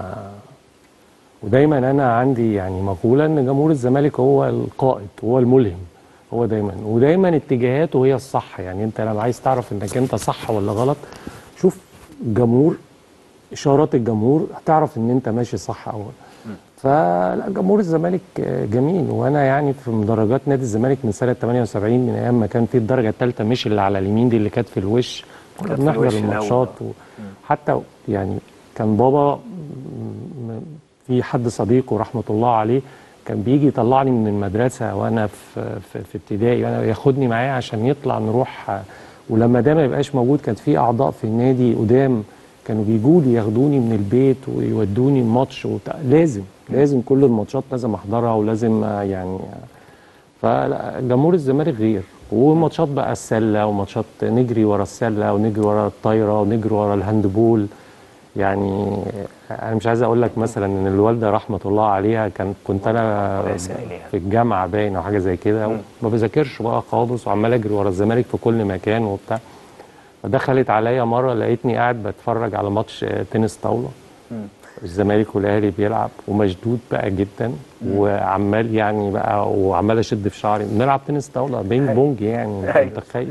ودايما انا عندي يعني مقوله ان جمهور الزمالك هو القائد هو الملهم هو دايما ودايما اتجاهاته هي الصح يعني انت لما عايز تعرف انك انت صح ولا غلط شوف جمهور اشارات الجمهور هتعرف ان انت ماشي صح او فلا جمهور الزمالك آه، جميل وانا يعني في مدرجات نادي الزمالك من سنه 78 من ايام ما كان في الدرجه الثالثه مش اللي على اليمين دي اللي كانت في الوش كنا كانت في بنحضر الوش الماتشات وحتى يعني كان بابا م- م- في حد صديقه رحمه الله عليه كان بيجي يطلعني من المدرسه وانا في في, في ابتدائي وانا ياخدني معاه عشان يطلع نروح آه، ولما ده ما يبقاش موجود كانت في اعضاء في النادي قدام كانوا بيجوا لي ياخدوني من البيت ويودوني الماتش وبتاع لازم لازم كل الماتشات لازم احضرها ولازم آه، يعني آه، فجمهور الزمالك غير وماتشات بقى السله وماتشات نجري ورا السله ونجري ورا الطايره ونجري ورا الهاندبول يعني انا مش عايز اقول لك مثلا ان الوالده رحمه الله عليها كان كنت انا الله يسهل عليها. في الجامعه باين او حاجه زي كده وما بذاكرش بقى خالص وعمال اجري ورا الزمالك في كل مكان وبتاع فدخلت عليا مره لقيتني قاعد بتفرج على ماتش آه، تنس طاوله الزمالك والاهلي بيلعب ومشدود بقى جدا وعمال يعني بقى وعمال اشد في شعري بنلعب تنس طاوله بينج بونج يعني انت أيوة. متخيل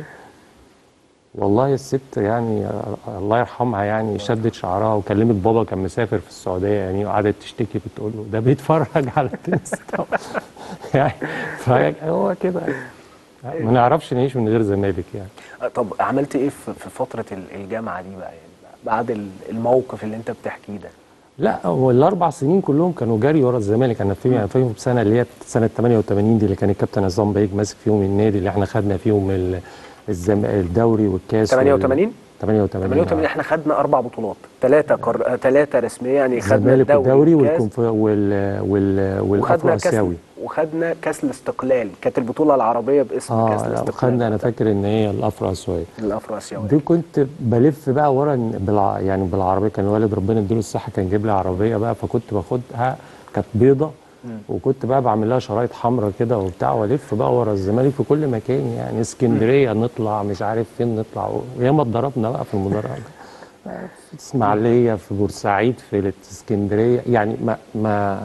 والله الست يعني آه، الله يرحمها يعني شدت شعرها وكلمت بابا كان مسافر في السعوديه يعني وقعدت تشتكي بتقول له ده بيتفرج على التنس طاوله يعني فهو كده ما نعرفش نعيش من غير زمالك يعني آه، طب عملت ايه في في فتره ال- الجامعه دي بقى يعني بعد ال- الموقف اللي انت بتحكيه ده لا هو الاربع سنين كلهم كانوا جري ورا الزمالك انا في انا فاهم سنه اللي هي سنه 88 دي اللي كان الكابتن عصام بايج ماسك فيهم النادي اللي احنا خدنا فيهم ال- الزم... الدوري والكاس وال- 88 88 88 آه. احنا خدنا اربع بطولات ثلاثه قر... ثلاثه رسميه يعني خدنا الزمالك الدوري والدوري والكاس، والكونف... وال... وال... والافرو وخدنا كاس اسيوي وخدنا كاس الاستقلال كانت البطوله العربيه باسم كاس اه لا الاستقلال وخدنا انا فاكر ان هي الافرو اسيوي الافرو اسيوي دي كنت بلف بقى ورا إن- بالع... يعني بالعربيه كان والد ربنا يديله الصحه كان جايب لي عربيه بقى فكنت باخدها كانت بيضه وكنت بقى بعمل لها شرايط حمراء كده وبتاع والف بقى ورا الزمالك في كل مكان يعني اسكندريه نطلع مش عارف فين نطلع وياما اتضربنا بقى في المدرج في اسماعيليه في بورسعيد في اسكندريه يعني ما ما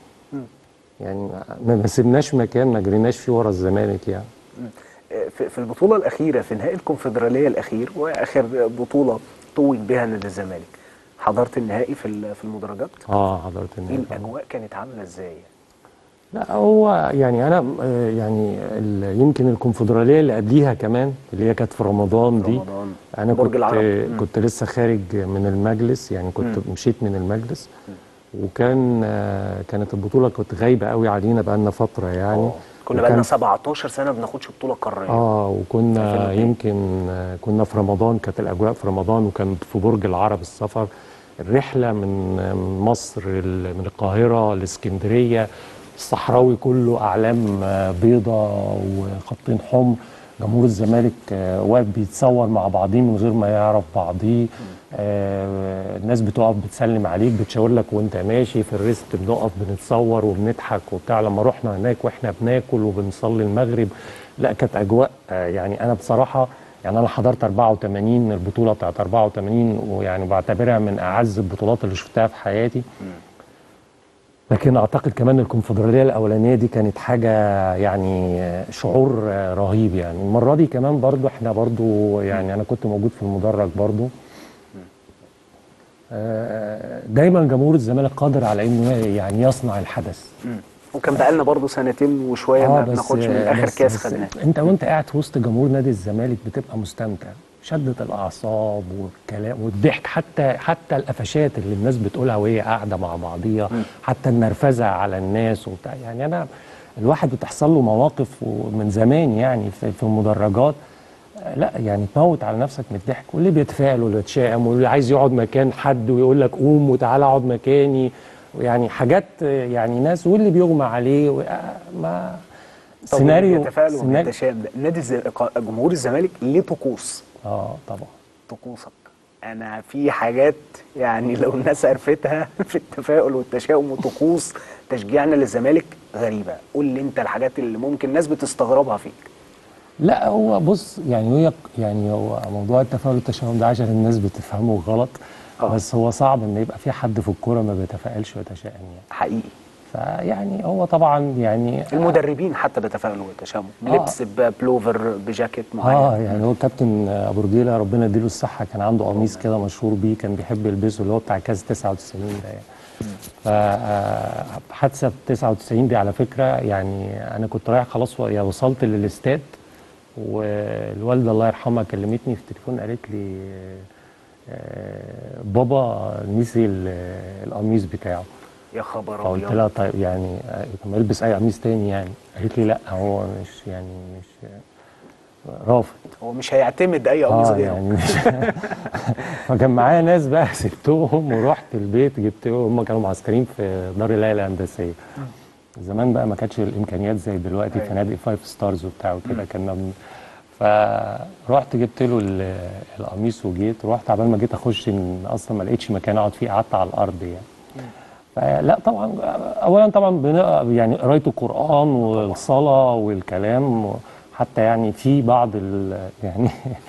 يعني ما ما سيبناش مكان ما جريناش فيه ورا الزمالك يعني في في البطوله الاخيره في نهائي الكونفدراليه الاخير واخر بطوله توج بها نادي الزمالك حضرت النهائي في ال- في المدرجات اه حضرت ايه النهائي الاجواء كانت عامله ازاي لا هو يعني انا آه، يعني ال- يمكن الكونفدراليه اللي قبليها كمان اللي هي كانت في رمضان في دي رمضان. انا برج كنت العرب. مم. كنت لسه خارج من المجلس يعني كنت مشيت من المجلس وكان آه، كانت البطوله كنت غايبه قوي علينا بقى لنا فتره يعني آه. كنا وكان- بقالنا 17 سنه ما بناخدش بطوله قاريه اه وكنا 2002. يمكن آه، كنا في رمضان كانت الاجواء في رمضان وكان في برج العرب السفر الرحله من آه، من مصر ال- من القاهره لاسكندريه الصحراوي كله اعلام آه، بيضة وخطين حمر جمهور الزمالك آه، واقف بيتصور مع بعضيه من غير ما يعرف بعضيه آه، الناس بتقف بتسلم عليك بتشاور لك وانت ماشي في الريست بنقف بنتصور وبنضحك وبتاع لما رحنا هناك واحنا بناكل وبنصلي المغرب لا كانت اجواء آه، يعني انا بصراحه يعني انا حضرت 84 البطوله بتاعت 84 ويعني بعتبرها من اعز البطولات اللي شفتها في حياتي لكن اعتقد كمان الكونفدراليه الاولانيه دي كانت حاجه يعني آه، شعور آه، رهيب يعني المره دي كمان برضو احنا برضو يعني انا كنت موجود في المدرج برضو آه، دايما جمهور الزمالك قادر على انه يعني يصنع الحدث وكان بقالنا برضو سنتين وشويه ما بناخدش من اخر بس- كاس بس خدناه انت وانت قاعد في وسط جمهور نادي الزمالك بتبقى مستمتع شدة الاعصاب والكلام والضحك حتى حتى القفشات اللي الناس بتقولها وهي قاعده مع بعضيها حتى النرفزه على الناس وبتاع يعني انا الواحد بتحصل له مواقف من زمان يعني في, في المدرجات آه، لا يعني تموت على نفسك من الضحك واللي بيتفائل واللي بيتشائم واللي عايز يقعد مكان حد ويقول لك قوم وتعالى اقعد مكاني يعني حاجات آه، يعني ناس واللي بيغمى عليه و- آه، ما طب سيناريو بيتفائلوا سيناريو وبيتشائم ده نادي الز... جمهور الزمالك ليه طقوس اه طبعا طقوسك انا في حاجات يعني لو الناس عرفتها في التفاؤل والتشاؤم وطقوس تشجيعنا للزمالك غريبه قول لي انت الحاجات اللي ممكن الناس بتستغربها فيك لا هو بص يعني هي يعني هو موضوع التفاؤل والتشاؤم ده عشان الناس بتفهمه غلط آه. بس هو صعب ان يبقى في حد في الكوره ما بيتفائلش ويتشائم يعني حقيقي فيعني هو طبعا يعني المدربين حتى بيتفائلوا ويتشائموا آه. لبس ببلوفر بجاكيت معين اه يعني هو كابتن ابو رجيله ربنا يديله الصحه كان عنده قميص كده مشهور بيه كان بيحب يلبسه اللي هو بتاع كاس 99 ده يعني فحادثه 99 دي على فكره يعني انا كنت رايح خلاص و- يعني وصلت للاستاد والوالده الله يرحمها كلمتني في التليفون قالت لي آه، بابا نسي ال- القميص بتاعه يا خبر فقلت ابيض لها طيب يعني آه، طب ما البس اي قميص تاني يعني قالت لي لا هو مش يعني مش رافض هو مش هيعتمد اي قميص اه غيره يعني مش فكان معايا ناس بقى سبتهم ورحت البيت جبت هم كانوا معسكرين في دار الهيئه الهندسيه زمان بقى ما كانتش الامكانيات زي دلوقتي أيوة. فنادق فايف ستارز وبتاع وكده كنا من فرحت جبت له ال- القميص وجيت رحت عبال ما جيت اخش إن اصلا ما لقيتش مكان اقعد فيه قعدت على الارض يعني فلا طبعا اولا طبعا بنقرا يعني قرايه القران والصلاه والكلام حتى يعني في بعض ال يعني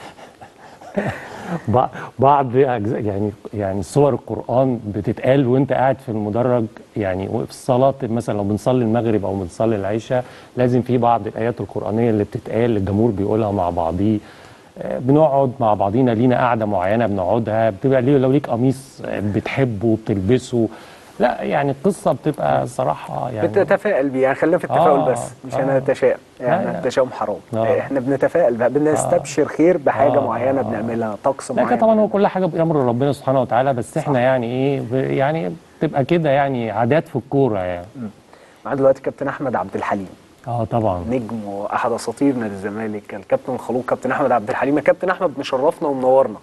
بع- بعض أجزاء يعني يعني سور القرآن بتتقال وأنت قاعد في المدرج يعني في الصلاة مثلا لو بنصلي المغرب أو بنصلي العشاء لازم في بعض الآيات القرآنية اللي بتتقال الجمهور بيقولها مع بعضيه آه، بنقعد مع بعضينا لينا قعدة معينة بنقعدها بتبقى ليه لو ليك قميص بتحبه بتلبسه لا يعني القصة بتبقى صراحة يعني بتتفائل بيه يعني خلينا في التفاؤل آه، بس مش آه. هنتشائم يعني لا، لا. التشاؤم حرام آه. احنا بنتفائل بقى بنستبشر خير بحاجه آه، معينه آه. بنعملها طقس معين لكن طبعا هو كل حاجه بامر ربنا سبحانه وتعالى بس احنا يعني ايه ب- يعني بتبقى كده يعني عادات في الكوره يعني معانا دلوقتي كابتن احمد عبد الحليم اه طبعا نجم واحد اساطير نادي الزمالك الكابتن الخلوق كابتن احمد عبد الحليم يا كابتن احمد مشرفنا ومنورنا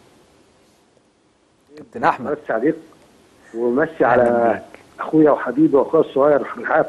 كابتن احمد مسي عليك ومسي أهلاً على بيك. اخويا وحبيبي واخويا الصغير الحياه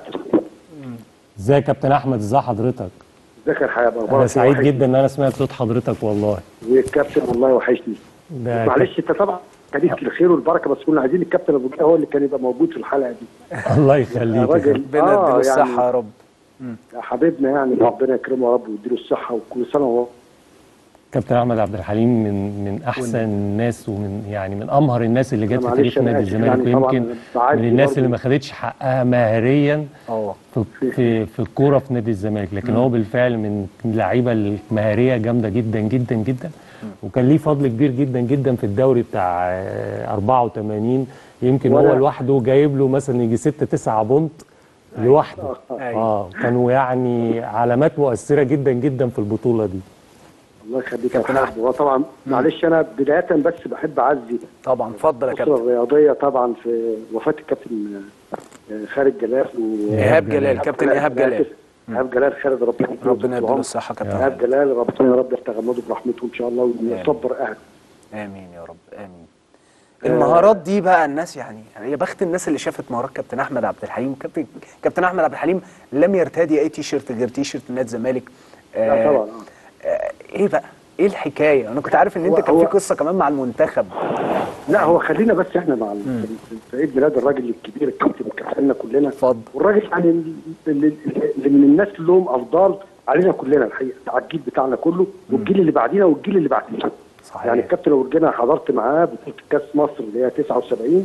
ازاي يا كابتن احمد ازي حضرتك ذكر الحياه انا اخبارك سعيد وحشني. جدا ان انا سمعت صوت حضرتك والله والكابتن والله وحشني ده معلش انت طبعا خليك الخير والبركه بس كنا عايزين الكابتن ابو جهل هو اللي كان يبقى موجود في الحلقه دي كابتن- الله يخليك يا راجل كابتن. ربنا آه، يديله الصحه يعني- يا رب حبيبنا يعني ربنا يكرمه يا رب ويديله الصحه وكل سنه وهو كابتن احمد عبد الحليم من من احسن الناس ومن يعني من امهر الناس اللي جت في معلش تاريخ أنا نادي آسف الزمالك يعني طبعاً ويمكن بعدي من الناس برضه. اللي ما خدتش حقها مهريا اه في في, في الكوره في نادي الزمالك لكن هو بالفعل من اللعيبه المهاريه جامده جدا جدا جدا وكان ليه فضل كبير جدا جدا في الدوري بتاع آه، 84 يمكن هو ولا- لوحده جايب له مثلا يجي 6 9 بونت لوحده أيوة. اه كانوا يعني علامات مؤثره جدا جدا في البطوله دي الله يخليك كابتن يا أحمد. حبيبي وطبعا معلش انا بدايه بس بحب اعزي طبعا اتفضل يا الاسره كابتن الرياضيه طبعا في وفاه الكابتن آه، خالد جلال و ايهاب جلال كابتن ايهاب جلال ايهاب جلال خالد ربنا يديله ربنا يديله العمر. الصحه كابتن ايهاب جلال ربنا يا رب يتغمده برحمته ان شاء الله ويصبر اهله امين يا رب امين المهارات دي بقى الناس يعني يعني يا بخت الناس اللي شافت مهارات كابتن احمد عبد الحليم كابتن كابتن احمد عبد الحليم لم يرتدي اي تي شيرت غير تي شيرت نادي الزمالك لا طبعا آه ايه بقى ايه الحكايه انا كنت عارف ان انت هو- كان في هو- قصه كمان مع المنتخب لا هو خلينا بس احنا مع ال- في عيد ميلاد الراجل الكبير الكابتن كابتننا كلنا اتفضل. والراجل يعني اللي, اللي اللي من الناس اللي لهم افضال علينا كلنا الحقيقه على الجيل بتاعنا كله والجيل اللي بعدينا والجيل اللي بعدينا صحيح. يعني الكابتن اورجينا حضرت معاه بطوله كاس مصر اللي هي 79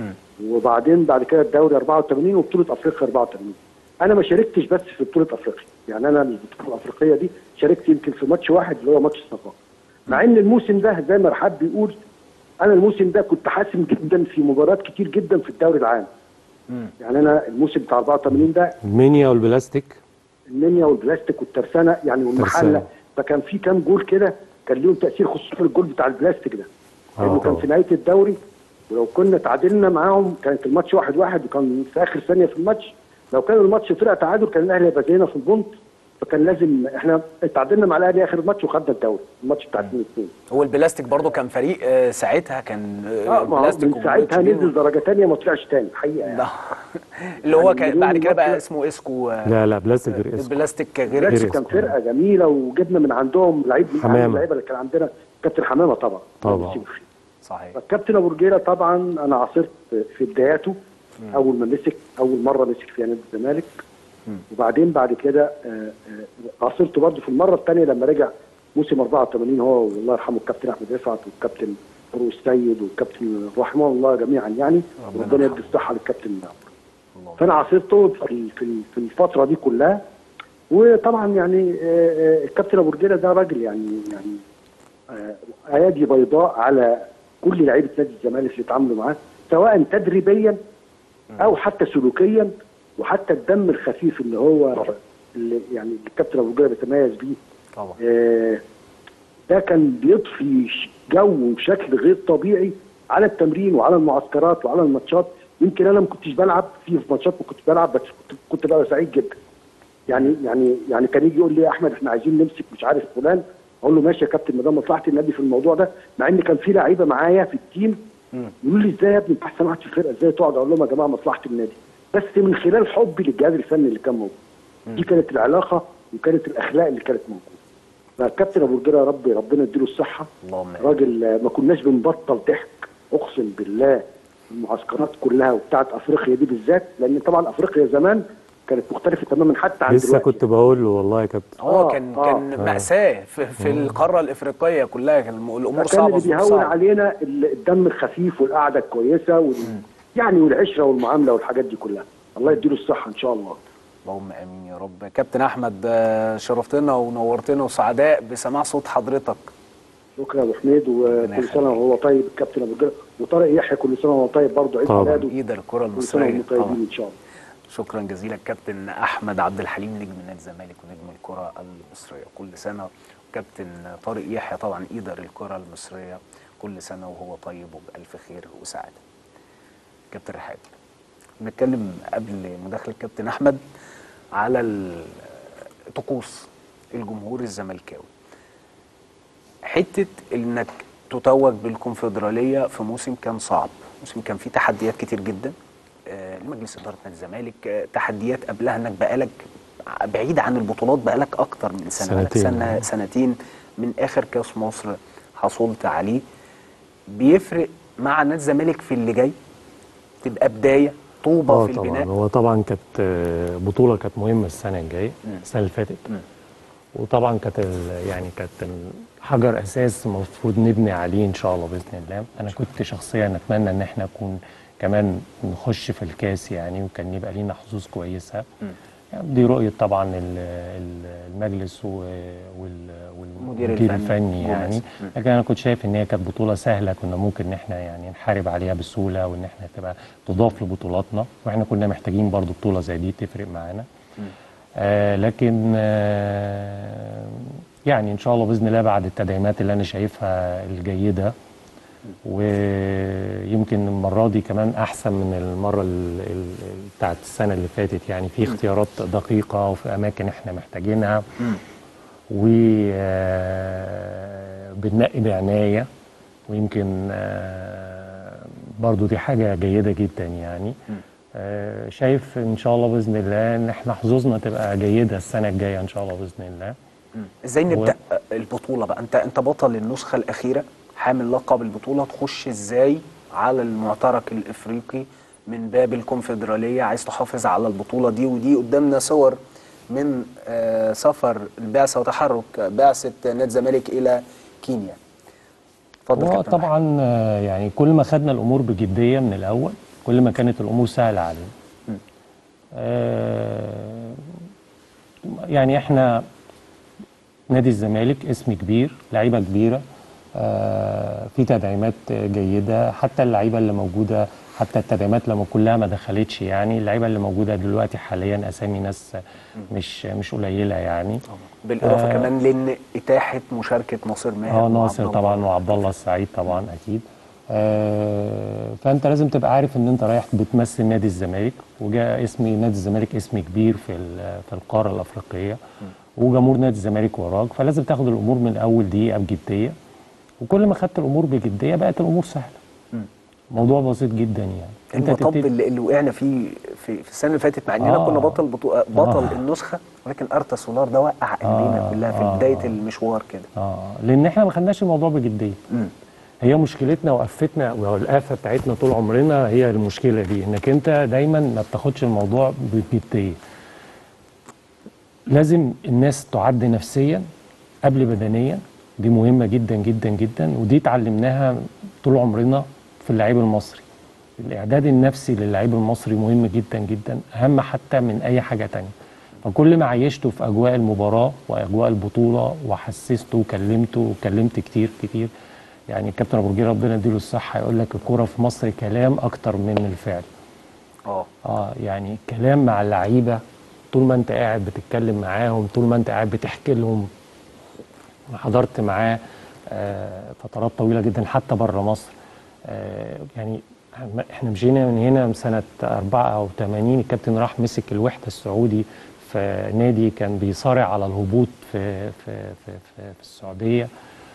وبعدين بعد كده الدوري 84 وبطوله افريقيا 84 انا ما شاركتش بس في بطوله افريقيا يعني انا البطوله الافريقيه دي شاركت يمكن في ماتش واحد اللي هو ماتش الصفاقه مع ان الموسم ده زي ما رحاب بيقول انا الموسم ده كنت حاسم جدا في مباريات كتير جدا في الدوري العام يعني انا الموسم بتاع 84 ده المنيا والبلاستيك المنيا والبلاستيك والترسانه يعني والمحله ترسانة. فكان في كام جول كده كان ليهم تاثير خصوصا الجول بتاع البلاستيك ده لانه آه. كان في نهايه الدوري ولو كنا تعادلنا معاهم كانت الماتش واحد واحد وكان في اخر ثانيه في الماتش لو كان الماتش طلع تعادل كان الاهلي هيبقى زينا في البونت فكان لازم احنا تعادلنا مع الاهلي اخر الماتش وخدنا الدوري الماتش بتاع 2 2 هو البلاستيك برضو كان فريق آه ساعتها كان آه اه ما هو بلاستيك من ساعتها وبيتش نزل درجه ثانيه ما طلعش تاني حقيقه يعني ده اللي هو يعني كان مليون بعد كده بقى الماتش- اسمه اسكو آه لا لا بلاستيك غير اسمه البلاستيك غير بلاستيك اسكو كان فرقه جميله وجبنا من عندهم لعيب من أهم حمامة. اللعيبه اللي كان عندنا كابتن حمامه طبعا طبعا. الله يمسيه بالخير. صحيح الكابتن ابو رجيله طبعا انا عاصرت في بداياته اول ما مسك اول مره مسك فيها نادي الزمالك وبعدين بعد كده آه، آه، عاصرته برضه في المره الثانيه لما رجع موسم 84 هو والله يرحمه الكابتن احمد رفعت والكابتن فاروق السيد والكابتن رحمه الله جميعا يعني ربنا ربنا يرحمه. يدي الصحه للكابتن عمرو الله. فانا عاصرته في ال- في ال- في الفتره دي كلها وطبعا يعني آه، آه، الكابتن ابو رجيله ده راجل يعني يعني آه، ايادي بيضاء على كل لعيبه نادي الزمالك اللي اتعاملوا معاه سواء تدريبيا او حتى سلوكيا وحتى الدم الخفيف اللي هو اللي يعني اللي الكابتن ابو جابر بيتميز بيه طبعا آه، ده كان بيضفي ش- جو بشكل غير طبيعي على التمرين وعلى المعسكرات وعلى الماتشات يمكن انا ما كنتش بلعب في في ماتشات ما كنتش بلعب بس كنت كنت بقى سعيد جدا يعني يعني يعني كان يجي يقول لي يا احمد احنا عايزين نمسك مش عارف فلان اقول له ماشي يا كابتن ما دام مصلحه النادي في الموضوع ده مع ان كان في لعيبه معايا في التيم يقولوا لي ازاي يا ابني انت احسن واحد في الفرقه ازاي تقعد اقول لهم يا جماعه مصلحه النادي بس من خلال حبي للجهاز الفني اللي كان موجود دي كانت العلاقه وكانت الاخلاق اللي كانت موجوده فالكابتن ابو رجيله يا رب ربنا يديله الصحه اللهم آمين. راجل آه، ما كناش بنبطل ضحك اقسم بالله المعسكرات كلها وبتاعت افريقيا دي بالذات لان طبعا افريقيا زمان كانت مختلفه تماما حتى عن لسه دلوقتي كنت بقول له والله يا كابتن هو آه، كان آه. كان مأساة في, في القارة الإفريقية كلها كان الم- الأمور فكان صعبة اللي بيهون صعبة. علينا ال- الدم الخفيف والقعده الكويسه وال... يعني والعشره والمعامله والحاجات دي كلها الله يديله الصحه ان شاء الله اللهم امين يا رب كابتن احمد آه، شرفتنا ونورتنا وسعداء بسماع صوت حضرتك شكرا يا ابو حميد ربنا وكل سنه وهو طيب الكابتن ابو جرى وطارق يحيى كل سنه وهو طيب برضه عيد طبعاً. ميلاده ايد الكرة كل سنه المصرية وهم طيبين طبعا ان شاء الله شكرا جزيلا كابتن احمد عبد الحليم نجم نادي الزمالك ونجم الكرة المصرية كل سنة كابتن طارق يحيى طبعا ايدر الكرة المصرية كل سنة وهو طيب وبألف خير وسعادة كابتن رحاب بنتكلم قبل مداخلة كابتن احمد على ال- طقوس الجمهور الزملكاوي حته انك تتوج بالكونفدراليه في موسم كان صعب موسم كان فيه تحديات كتير جدا آه، لمجلس اداره نادي الزمالك آه، تحديات قبلها انك بقالك بعيد عن البطولات بقالك اكتر من سنه بقالك سنتين. سنه سنتين من اخر كاس مصر حصلت عليه بيفرق مع نادي الزمالك في اللي جاي تبقى بدايه طوبه اه في طبعا البناء هو طبعا كانت آه، بطوله كانت مهمه السنه الجايه السنه اللي فاتت وطبعا كانت ال- يعني كانت حجر اساس المفروض نبني عليه ان شاء الله باذن الله انا كنت شخصيا اتمنى ان احنا نكون كمان نخش في الكاس يعني وكان يبقى لينا حظوظ كويسه يعني دي رؤيه طبعا ال- ال- المجلس و- وال- المدير والمدير الفني الفني يعني جوميز. لكن انا كنت شايف ان هي كانت بطوله سهله كنا ممكن ان احنا يعني نحارب عليها بسهوله وان احنا تبقى تضاف لبطولاتنا واحنا كنا محتاجين برضو بطوله زي دي تفرق معانا آه لكن آه يعني ان شاء الله باذن الله بعد التدعيمات اللي انا شايفها الجيده ويمكن المره دي كمان احسن من المره ال- ال- بتاعت السنه اللي فاتت يعني في اختيارات دقيقه وفي اماكن احنا محتاجينها و آه، بننقي بعنايه ويمكن آه، برضو دي حاجه جيده جدا يعني آه، شايف ان شاء الله باذن الله ان احنا حظوظنا تبقى جيده السنه الجايه ان شاء الله باذن الله ازاي هو- نبدا البطوله بقى انت انت بطل النسخه الاخيره حامل لقب البطوله تخش ازاي على المعترك الافريقي من باب الكونفدراليه عايز تحافظ على البطوله دي ودي قدامنا صور من آه، سفر البعثه وتحرك بعثه نادي الزمالك الى كينيا اتفضل هو كابتن طبعا آه، يعني كل ما خدنا الامور بجديه من الاول كل ما كانت الامور سهله علينا آه، يعني احنا نادي الزمالك اسم كبير لعيبه كبيره آه، في تدعيمات جيده حتى اللعيبه اللي موجوده حتى التدعيمات لما كلها ما دخلتش يعني اللعيبه اللي موجوده دلوقتي حاليا اسامي ناس مش مش قليله يعني بالاضافه آه. كمان لان اتاحه مشاركه ناصر ماهر اه وعبد ناصر الله. طبعا وعبد الله السعيد طبعا اكيد آه فانت لازم تبقى عارف ان انت رايح بتمثل نادي الزمالك وجاء اسم نادي الزمالك اسم كبير في ال- في القاره الافريقيه وجمهور نادي الزمالك وراك فلازم تاخد الامور من اول دقيقه بجديه وكل ما خدت الامور بجديه بقت الامور سهله موضوع بسيط جدا يعني المطب تبتدي- اللي, اللي وقعنا فيه في, في السنه اللي فاتت مع اننا آه. كنا بطل بطو... بطل آه. النسخه ولكن ارتا سولار ده وقع قلبنا آه. كلها في آه. بدايه المشوار كده اه لان احنا ما خدناش الموضوع بجديه مم. هي مشكلتنا وقفتنا والآفة بتاعتنا طول عمرنا هي المشكلة دي انك انت دايما ما بتاخدش الموضوع بجدية لازم الناس تعد نفسيا قبل بدنيا دي مهمة جدا جدا جدا ودي اتعلمناها طول عمرنا في اللعيب المصري الإعداد النفسي للعيب المصري مهم جدا جدا أهم حتى من أي حاجة تانية فكل ما عيشته في أجواء المباراة وأجواء البطولة وحسسته وكلمته وكلمت كتير كتير يعني الكابتن أبو رجيل ربنا يديله الصحة يقول لك الكورة في مصر كلام أكتر من الفعل اه اه يعني كلام مع اللعيبه طول ما انت قاعد بتتكلم معاهم طول ما انت قاعد بتحكي لهم أنا حضرت معاه آه، فترات طويله جدا حتى بره مصر آه، يعني احنا مشينا من هنا من سنه 84 الكابتن راح مسك الوحده السعودي في نادي كان بيصارع على الهبوط في في في, في, في السعوديه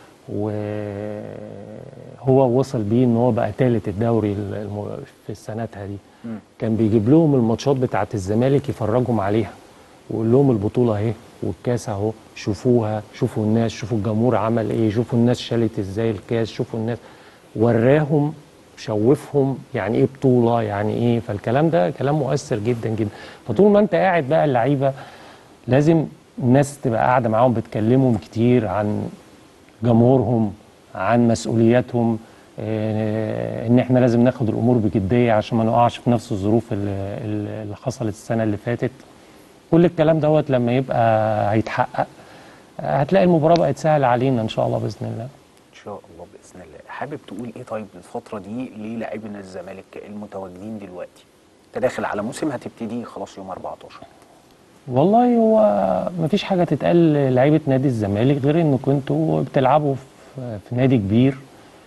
وهو وصل بيه ان هو بقى ثالث الدوري الم- في سنتها دي كان بيجيب لهم الماتشات بتاعه الزمالك يفرجهم عليها ويقول لهم البطوله اهي والكاس اهو شوفوها شوفوا الناس شوفوا الجمهور عمل ايه شوفوا الناس شالت ازاي الكاس شوفوا الناس وراهم شوفهم يعني ايه بطوله يعني ايه فالكلام ده كلام مؤثر جدا جدا فطول ما انت قاعد بقى اللعيبه لازم الناس تبقى قاعده معاهم بتكلمهم كتير عن جمهورهم عن مسؤولياتهم آه، ان احنا لازم ناخد الامور بجديه عشان ما نقعش في نفس الظروف اللي, اللي حصلت السنه اللي فاتت كل الكلام دوت لما يبقى هيتحقق آه، هتلاقي المباراه بقت سهله علينا ان شاء الله باذن الله ان شاء الله باذن الله حابب تقول ايه طيب الفتره دي للاعبي نادي الزمالك المتواجدين دلوقتي انت داخل على موسم هتبتدي خلاص يوم 14 والله هو مفيش حاجه تتقال لعيبه نادي الزمالك غير ان كنتوا بتلعبوا في في نادي كبير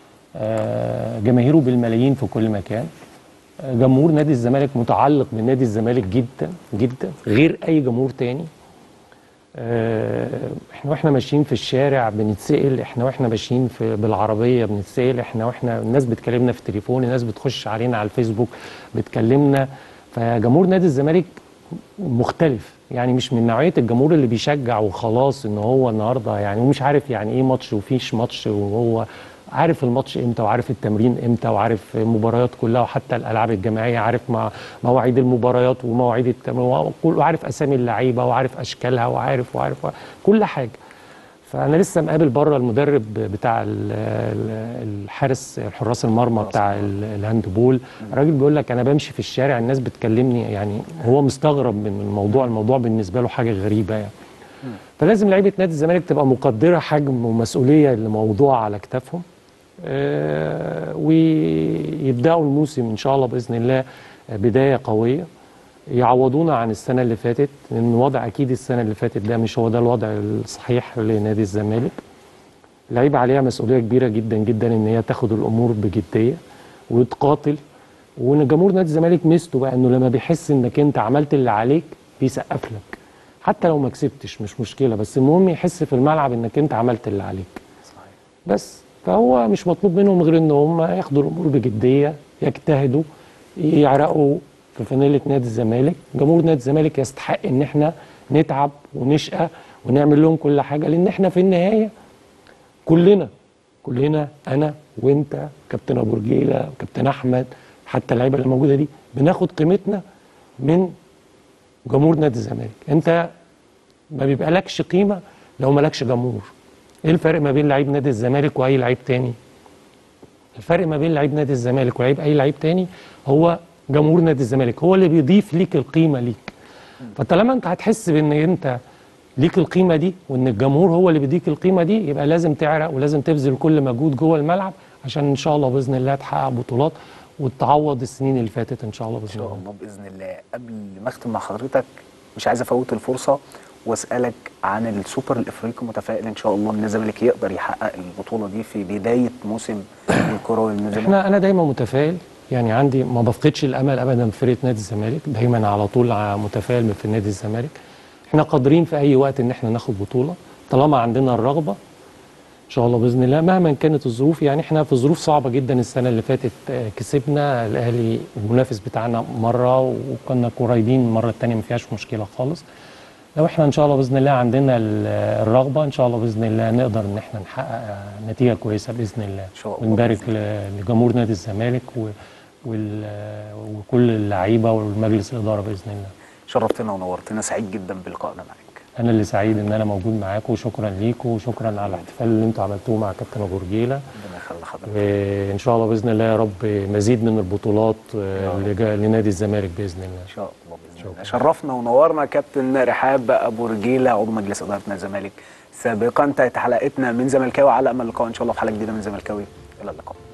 آه، جماهيره بالملايين في كل مكان آه، جمهور نادي الزمالك متعلق بنادي الزمالك جدا جدا غير اي جمهور تاني آه، احنا واحنا ماشيين في الشارع بنتسأل احنا واحنا ماشيين في بالعربيه بنتسأل احنا واحنا الناس بتكلمنا في التليفون الناس بتخش علينا على الفيسبوك بتكلمنا فجمهور نادي الزمالك مختلف يعني مش من نوعيه الجمهور اللي بيشجع وخلاص ان هو النهارده يعني ومش عارف يعني ايه ماتش وفيش ماتش وهو عارف الماتش امتى وعارف التمرين امتى وعارف المباريات كلها وحتى الالعاب الجماعيه عارف مع مواعيد المباريات ومواعيد التمرين وعارف اسامي اللعيبه وعارف اشكالها وعارف وعارف, وعارف كل حاجه فانا لسه مقابل بره المدرب بتاع ال- ال- الحارس حراس المرمى بتاع ال- الهاندبول الراجل بيقول لك انا بمشي في الشارع الناس بتكلمني يعني هو مستغرب من الموضوع الموضوع بالنسبه له حاجه غريبه يعني فلازم لعيبه نادي الزمالك تبقى مقدره حجم ومسؤوليه الموضوع على كتافهم آه، ويبداوا الموسم ان شاء الله باذن الله بدايه قويه يعوضونا عن السنه اللي فاتت لان وضع اكيد السنه اللي فاتت ده مش هو ده الوضع الصحيح لنادي الزمالك لعيبه عليها مسؤوليه كبيره جدا جدا ان هي تاخد الامور بجديه وتقاتل وان جمهور نادي الزمالك ميزته بقى انه لما بيحس انك انت عملت اللي عليك بيسقف لك حتى لو ما كسبتش مش مشكله بس المهم يحس في الملعب انك انت عملت اللي عليك صحيح بس فهو مش مطلوب منهم غير ان هم ياخدوا الامور بجديه يجتهدوا يعرقوا في فانيله نادي الزمالك جمهور نادي الزمالك يستحق ان احنا نتعب ونشقى ونعمل لهم كل حاجه لان احنا في النهايه كلنا كلنا انا وانت كابتن ابو رجيله وكابتن احمد حتى اللعيبه اللي موجوده دي بناخد قيمتنا من جمهور نادي الزمالك انت ما بيبقى لكش قيمه لو مالكش جمهور ايه الفرق ما بين لعيب نادي الزمالك واي لعيب تاني الفرق ما بين لعيب نادي الزمالك ولعيب اي لعيب تاني هو جمهور نادي الزمالك هو اللي بيضيف ليك القيمه ليك فطالما انت هتحس بان انت ليك القيمه دي وان الجمهور هو اللي بيديك القيمه دي يبقى لازم تعرق ولازم تبذل كل مجهود جوه الملعب عشان ان شاء الله باذن الله تحقق بطولات وتعوض السنين اللي فاتت ان شاء الله ان باذن شاء الله الله باذن الله قبل ما اختم مع حضرتك مش عايز افوت الفرصه واسالك عن السوبر الافريقي متفائل ان شاء الله ان الزمالك يقدر يحقق البطوله دي في بدايه موسم الكروي الزمالك احنا انا دايما متفائل يعني عندي ما بفقدش الامل ابدا في فرقه نادي الزمالك دايما على طول ع- متفائل في نادي الزمالك احنا قادرين في اي وقت ان احنا ناخد بطوله طالما عندنا الرغبه ان شاء الله باذن الله مهما كانت الظروف يعني احنا في ظروف صعبه جدا السنه اللي فاتت آه، كسبنا الاهلي المنافس بتاعنا مره وكنا قريبين المره الثانيه ما فيهاش مشكله خالص لو احنا ان شاء الله باذن الله عندنا ال- الرغبه ان شاء الله باذن الله نقدر ان احنا نحقق آه، نتيجه كويسه باذن الله إن شاء الله ونبارك ل- لجمهور نادي الزمالك و وال- وكل اللعيبه والمجلس الاداره باذن الله شرفتنا ونورتنا سعيد جدا بلقائنا معاك انا اللي سعيد ان انا موجود معاكم وشكرا ليكم وشكرا على الاحتفال اللي انتم عملتوه مع كابتن ابو رجيله ربنا يخلي حضرتك وان شاء الله باذن الله يا رب مزيد من البطولات آه، لجا- لنادي الزمالك باذن الله ان شاء الله باذن الله شرفنا ونورنا كابتن رحاب ابو رجيله عضو مجلس اداره نادي الزمالك سابقا انتهت حلقتنا من زملكاوي على امل اللقاء ان شاء الله في حلقه جديده من زملكاوي الى اللقاء